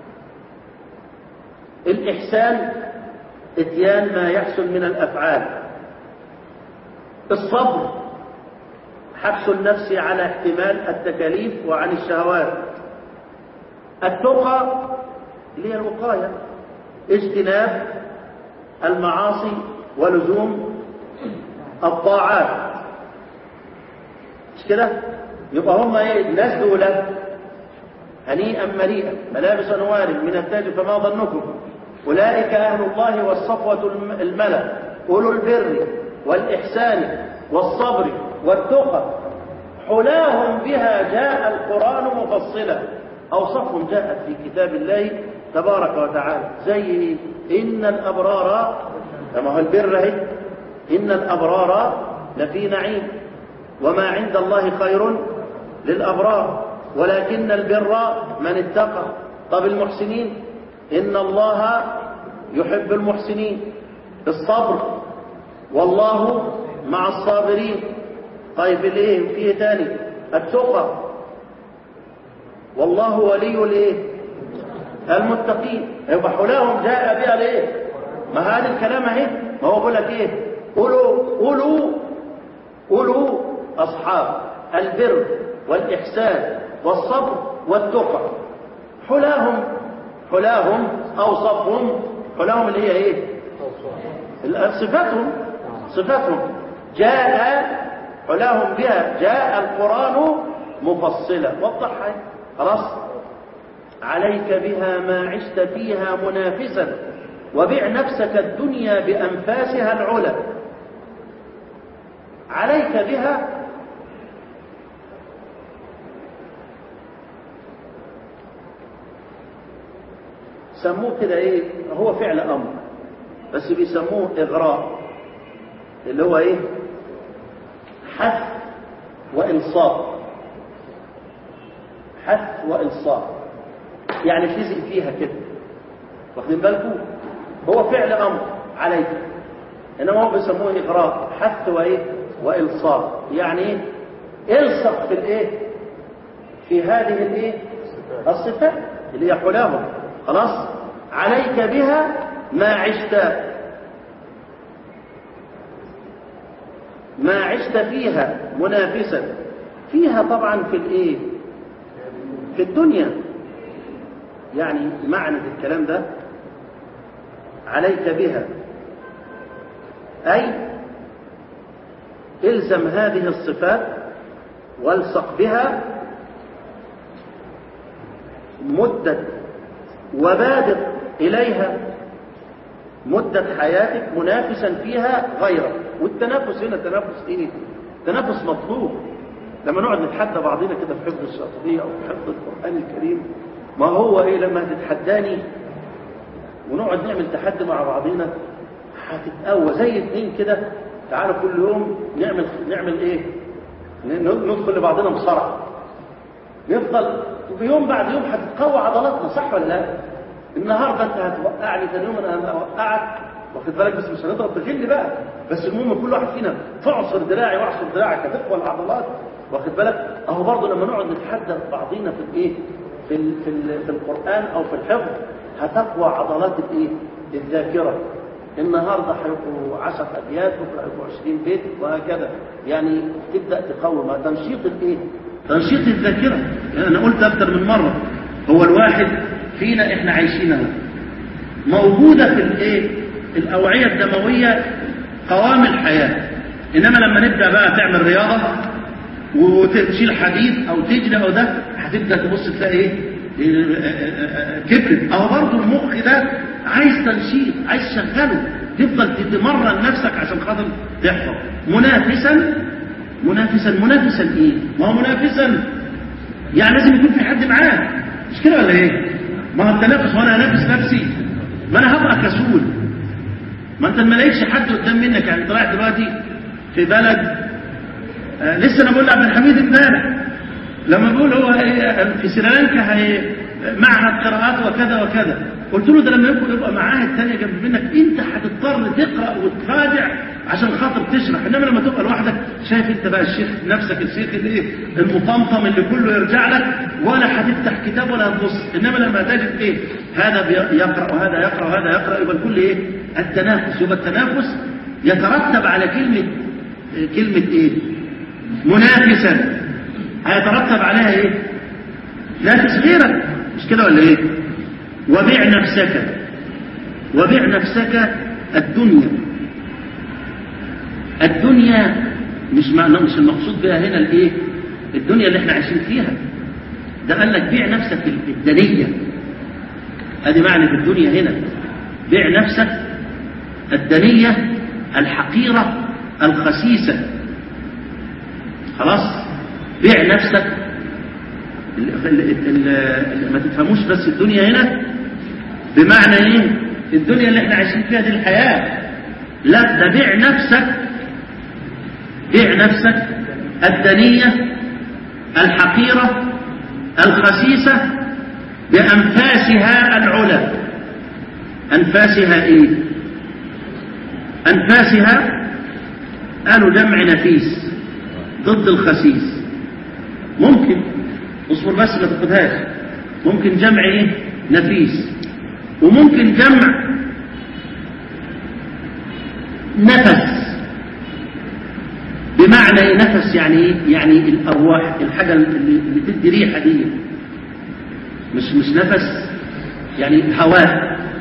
الإحسان اتيان ما يحصل من الأفعال الصبر حبس النفس على احتمال التكاليف وعن الشهوات التقى اللي هي الوقاية اجتناب المعاصي ولزوم الطاعات مش كده يبقى هم ايه الناس دول هنيئا مريئا ملابس انوار من التاج فما ظنكم اولئك اهل الله والصفوه الملا اولو البر والاحسان والصبر والتقى حلاهم بها جاء القران مفصلا اوصافهم جاءت في كتاب الله تبارك وتعالى زي ان الابرار كما هو البر اهي ان الابرار لفي نعيم وما عند الله خير للابرار ولكن البر من اتقى طب المحسنين ان الله يحب المحسنين الصبر والله مع الصابرين طيب الايه فيه تاني التقى والله ولي الايه المتقين يبقى حلاهم جاء بها الايه ما هذا الكلام اهي ما هو بيقول لك ايه قولوا قولوا قولوا اصحاب البر والاحسان والصبر والتقى حلاهم حلاهم أوصافهم حلاهم اللي هي إيه صفاتهم صفاتهم جاء حلاهم بها جاء القرآن مفصلا وضحها خلاص عليك بها ما عشت فيها منافسا وبع نفسك الدنيا بأنفاسها العلا عليك بها سموه كده ايه هو فعل امر بس بيسموه اغراء اللي هو ايه حث والصاق حث والصاق يعني تلزق فيها كده واخدين بالكم هو فعل امر عليك انما هو بيسموه اغراء حث وايه والصاق يعني ايه الصق في الايه في هذه الايه الصفات اللي هي حلاهم خلاص عليك بها ما عشت ما عشت فيها منافسا فيها طبعا في الايه في الدنيا يعني معنى الكلام ده عليك بها أي الزم هذه الصفات والصق بها مدة وبادر إليها مدة حياتك منافسا فيها غيرك والتنافس هنا تنافس ايه تنافس مطلوب لما نقعد نتحدى بعضنا كده في حفظ الشاطبية أو في حفظ القرآن الكريم ما هو ايه لما هتتحداني ونقعد نعمل تحدي مع بعضنا هتتقوى زي اتنين كده تعالوا كل يوم نعمل نعمل ايه ندخل لبعضنا مصارعه نفضل يوم بعد يوم هتتقوى عضلاتنا صح ولا لا النهارده انت هتوقعني ثاني يوم انا هوقعك واخد بالك بس مش هنضرب بغل بقى بس المهم كل واحد فينا تعصر دراعي واعصر دراعك هتقوى العضلات واخد بالك اهو برضه لما نقعد نتحدى بعضينا في الايه في ال في, ال في القران او في الحفظ هتقوى عضلات الايه الذاكره النهارده هيبقوا 10 ابيات بكره هيبقوا 20 بيت وهكذا يعني تبدا تقوي ما تنشيط الايه تنشيط الذاكره يعني انا قلت اكتر من مره هو الواحد فينا احنا عايشينها موجوده في الايه الاوعيه الدمويه قوام الحياه انما لما نبدا بقى تعمل رياضه وتشيل حديد او تجري او ده هتبدا تبص تلاقي ايه كبرت اهو برضه المخ ده عايز تنشيط عايز تشغله تفضل تتمرن نفسك عشان خاطر تحفظ منافسا منافسا منافسا ايه ما هو منافسا يعني لازم يكون في حد معاه مش كده ولا ايه ما هو التنافس وانا انافس نفسي ما انا هبقى كسول ما انت ما لقيتش حد قدام منك يعني طلعت دلوقتي في بلد آه لسه انا بقول لعبد الحميد امبارح لما بقول هو في سريلانكا هي معهد قراءات وكذا وكذا قلت له ده لما يبقى, يبقى معاهد ثانيه جنب منك انت هتضطر تقرا وتراجع عشان خاطر تشرح انما لما تبقى لوحدك شايف انت بقى الشيخ نفسك الشيخ الايه المطمطم اللي كله يرجع لك ولا هتفتح كتاب ولا هتبص انما لما تجد ايه هذا يقرا وهذا يقرا وهذا يقرا يبقى الكل ايه التنافس يبقى التنافس يترتب على كلمه كلمه ايه منافسا هيترتب عليها ايه نافس غيرك مش كده ولا ايه وبيع نفسك وبيع نفسك الدنيا الدنيا مش معنى مش المقصود بها هنا الايه الدنيا اللي احنا عايشين فيها ده قال لك بيع نفسك الدنية ادي معنى الدنيا هنا بيع نفسك الدنية الحقيرة الخسيسة خلاص بيع نفسك ال ال ال ما تفهموش بس الدنيا هنا بمعنى ايه الدنيا اللي احنا عايشين فيها دي الحياة لا ده بيع نفسك بيع نفسك الدنية الحقيرة الخسيسة بأنفاسها العلا أنفاسها إيه أنفاسها قالوا جمع نفيس ضد الخسيس ممكن اصبر بس ما تاخدهاش ممكن جمع ايه نفيس وممكن جمع نفس بمعنى ايه نفس يعني ايه يعني الارواح الحاجه اللي, اللي تدي ريحه دي مش مش نفس يعني هواء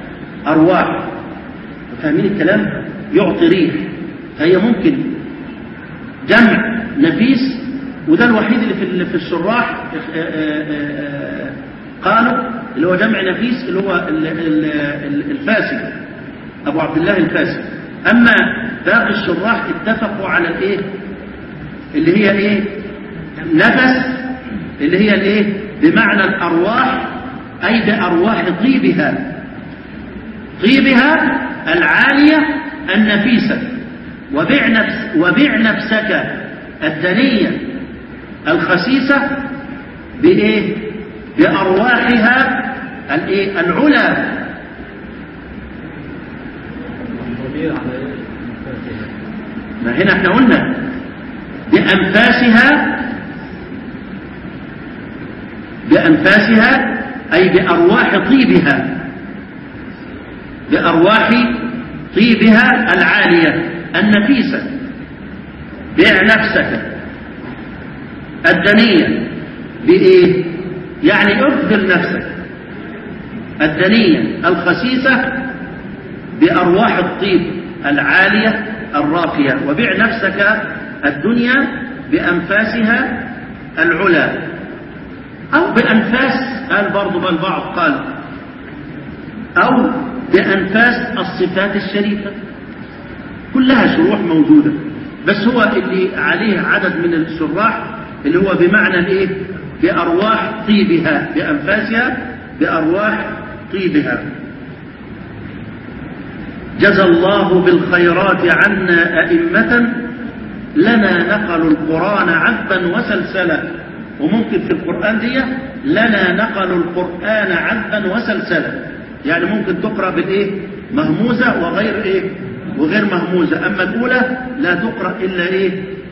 أرواح فاهمين الكلام يعطي ريح فهي ممكن جمع نفيس وده الوحيد اللي في في الشراح آه، آه، آه، قالوا اللي هو جمع نفيس اللي هو ال- ال- ال- الفاسد أبو عبد الله الفاسد أما باقي الشراح اتفقوا على الإيه اللي هي إيه نفس اللي هي الإيه بمعنى الأرواح أي بأرواح طيبها طيبها العالية النفيسة وبع, نفس وبع نفسك الدنية الخسيسة بإيه؟ بأرواحها الإيه؟ العلا الضمير على ما هنا احنا قلنا بأنفاسها بأنفاسها أي بأرواح طيبها بأرواح طيبها العالية النفيسة بيع نفسك الدنية بإيه؟ يعني ابذل نفسك الدنية الخسيسة بأرواح الطيب العالية الراقية وبيع نفسك الدنيا بأنفاسها العلا أو بأنفاس قال برضو بل بعض قال أو بأنفاس الصفات الشريفة كلها شروح موجودة بس هو اللي عليه عدد من الشراح اللي هو بمعنى الايه بأرواح طيبها بأنفاسها بأرواح طيبها جزى الله بالخيرات عنا أئمة لنا نقلوا القرآن عذبا وسلسلا وممكن في القرآن دي لنا نقلوا القرآن عذبا وسلسلا يعني ممكن تقرأ بالإيه مهموزة وغير إيه وغير مهموزة أما الأولى لا تقرأ إلا إيه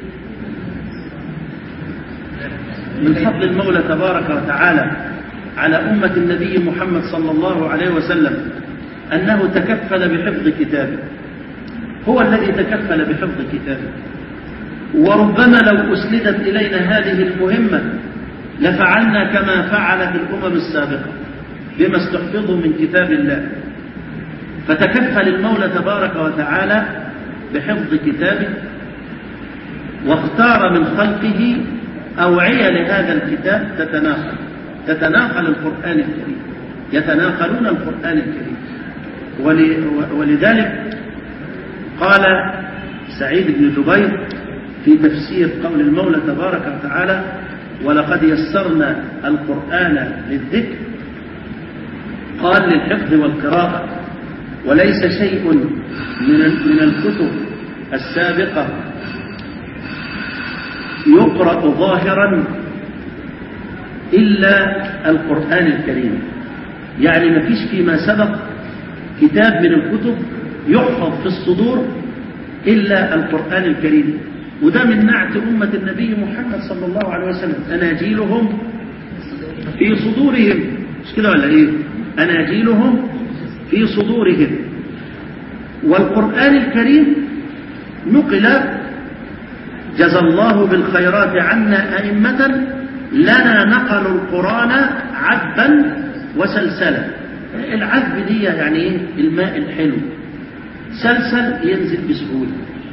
من فضل المولى تبارك وتعالى على أمة النبي محمد صلى الله عليه وسلم أنه تكفل بحفظ كتابه هو الذي تكفل بحفظ كتابه وربما لو أسندت إلينا هذه المهمة لفعلنا كما فعلت الأمم السابقة بما استحفظوا من كتاب الله فتكفل المولى تبارك وتعالى بحفظ كتابه واختار من خلقه أوعية لهذا الكتاب تتناقل تتناقل القرآن الكريم يتناقلون القرآن الكريم ول- ولذلك قال سعيد بن جبير في تفسير قول المولى تبارك وتعالى ولقد يسرنا القرآن للذكر قال للحفظ والقراءة وليس شيء من من الكتب السابقة يقرأ ظاهرا إلا القرآن الكريم يعني ما فيش فيما سبق كتاب من الكتب يحفظ في الصدور إلا القرآن الكريم وده من نعت أمة النبي محمد صلى الله عليه وسلم أناجيلهم في صدورهم مش كده ولا إيه أناجيلهم في صدورهم والقرآن الكريم نقل جزى الله بالخيرات عنا أئمة لنا نقلوا القرآن عذبا وسلسلا العذب دي يعني ايه الماء الحلو سلسل ينزل بسهولة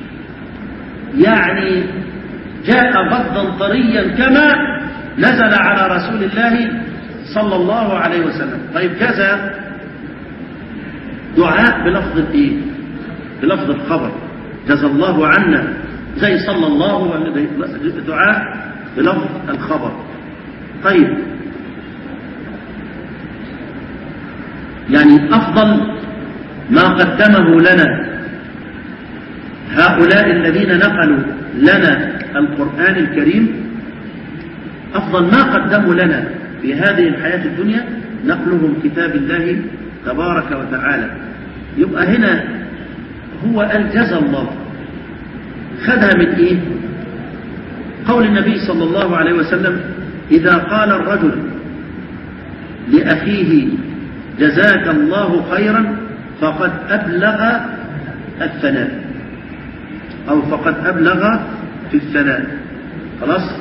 يعني جاء غضا طريا كما نزل على رسول الله صلى الله عليه وسلم طيب كذا دعاء بلفظ الايه بلفظ الخبر جزى الله عنا زي صلى الله عليه دعاء بلفظ الخبر طيب يعني أفضل ما قدمه لنا هؤلاء الذين نقلوا لنا القرآن الكريم أفضل ما قدموا لنا في هذه الحياة الدنيا نقلهم كتاب الله تبارك وتعالى يبقى هنا هو الجزى الله خدها من إيه قول النبي صلى الله عليه وسلم إذا قال الرجل لأخيه جزاك الله خيرا فقد أبلغ الثناء أو فقد أبلغ في الثناء خلاص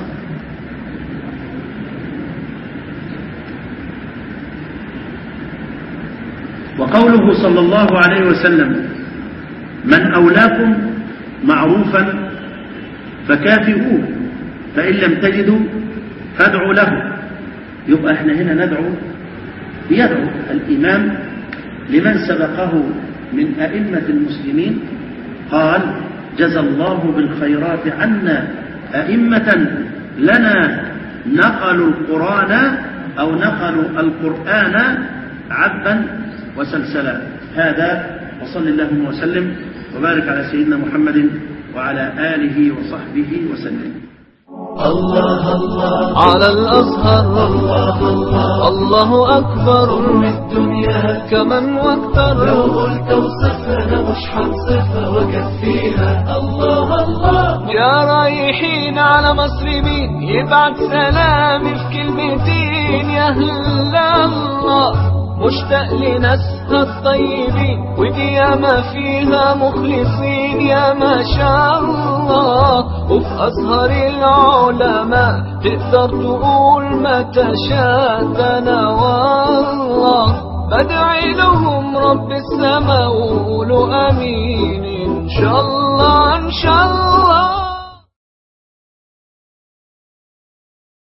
وقوله صلى الله عليه وسلم من أولاكم معروفا فكافئوه فإن لم تجدوا فادعوا له يبقى احنا هنا ندعو يدعو الإمام لمن سبقه من أئمة المسلمين قال جزى الله بالخيرات عنا أئمة لنا نقلوا القرآن أو نقلوا القرآن عبا وسلسلا هذا وصل اللهم وسلم وبارك على سيدنا محمد وعلى آله وصحبه وسلم الله الله على الأزهر الله الله الله أكبر من الدنيا كمن لو واكتر قلت وصفنا مش حنصفها وكفيها الله الله يا رايحين على مصر مين يبعت سلامي في كلمتين يا هلا الله مشتاق لناسها الطيبين ودي ياما فيها مخلصين يا ما شاء الله وفي أزهر العلماء تقدر تقول ما تشاء ده أنا والله بدعي لهم رب السماء وقولوا امين ان شاء الله ان شاء الله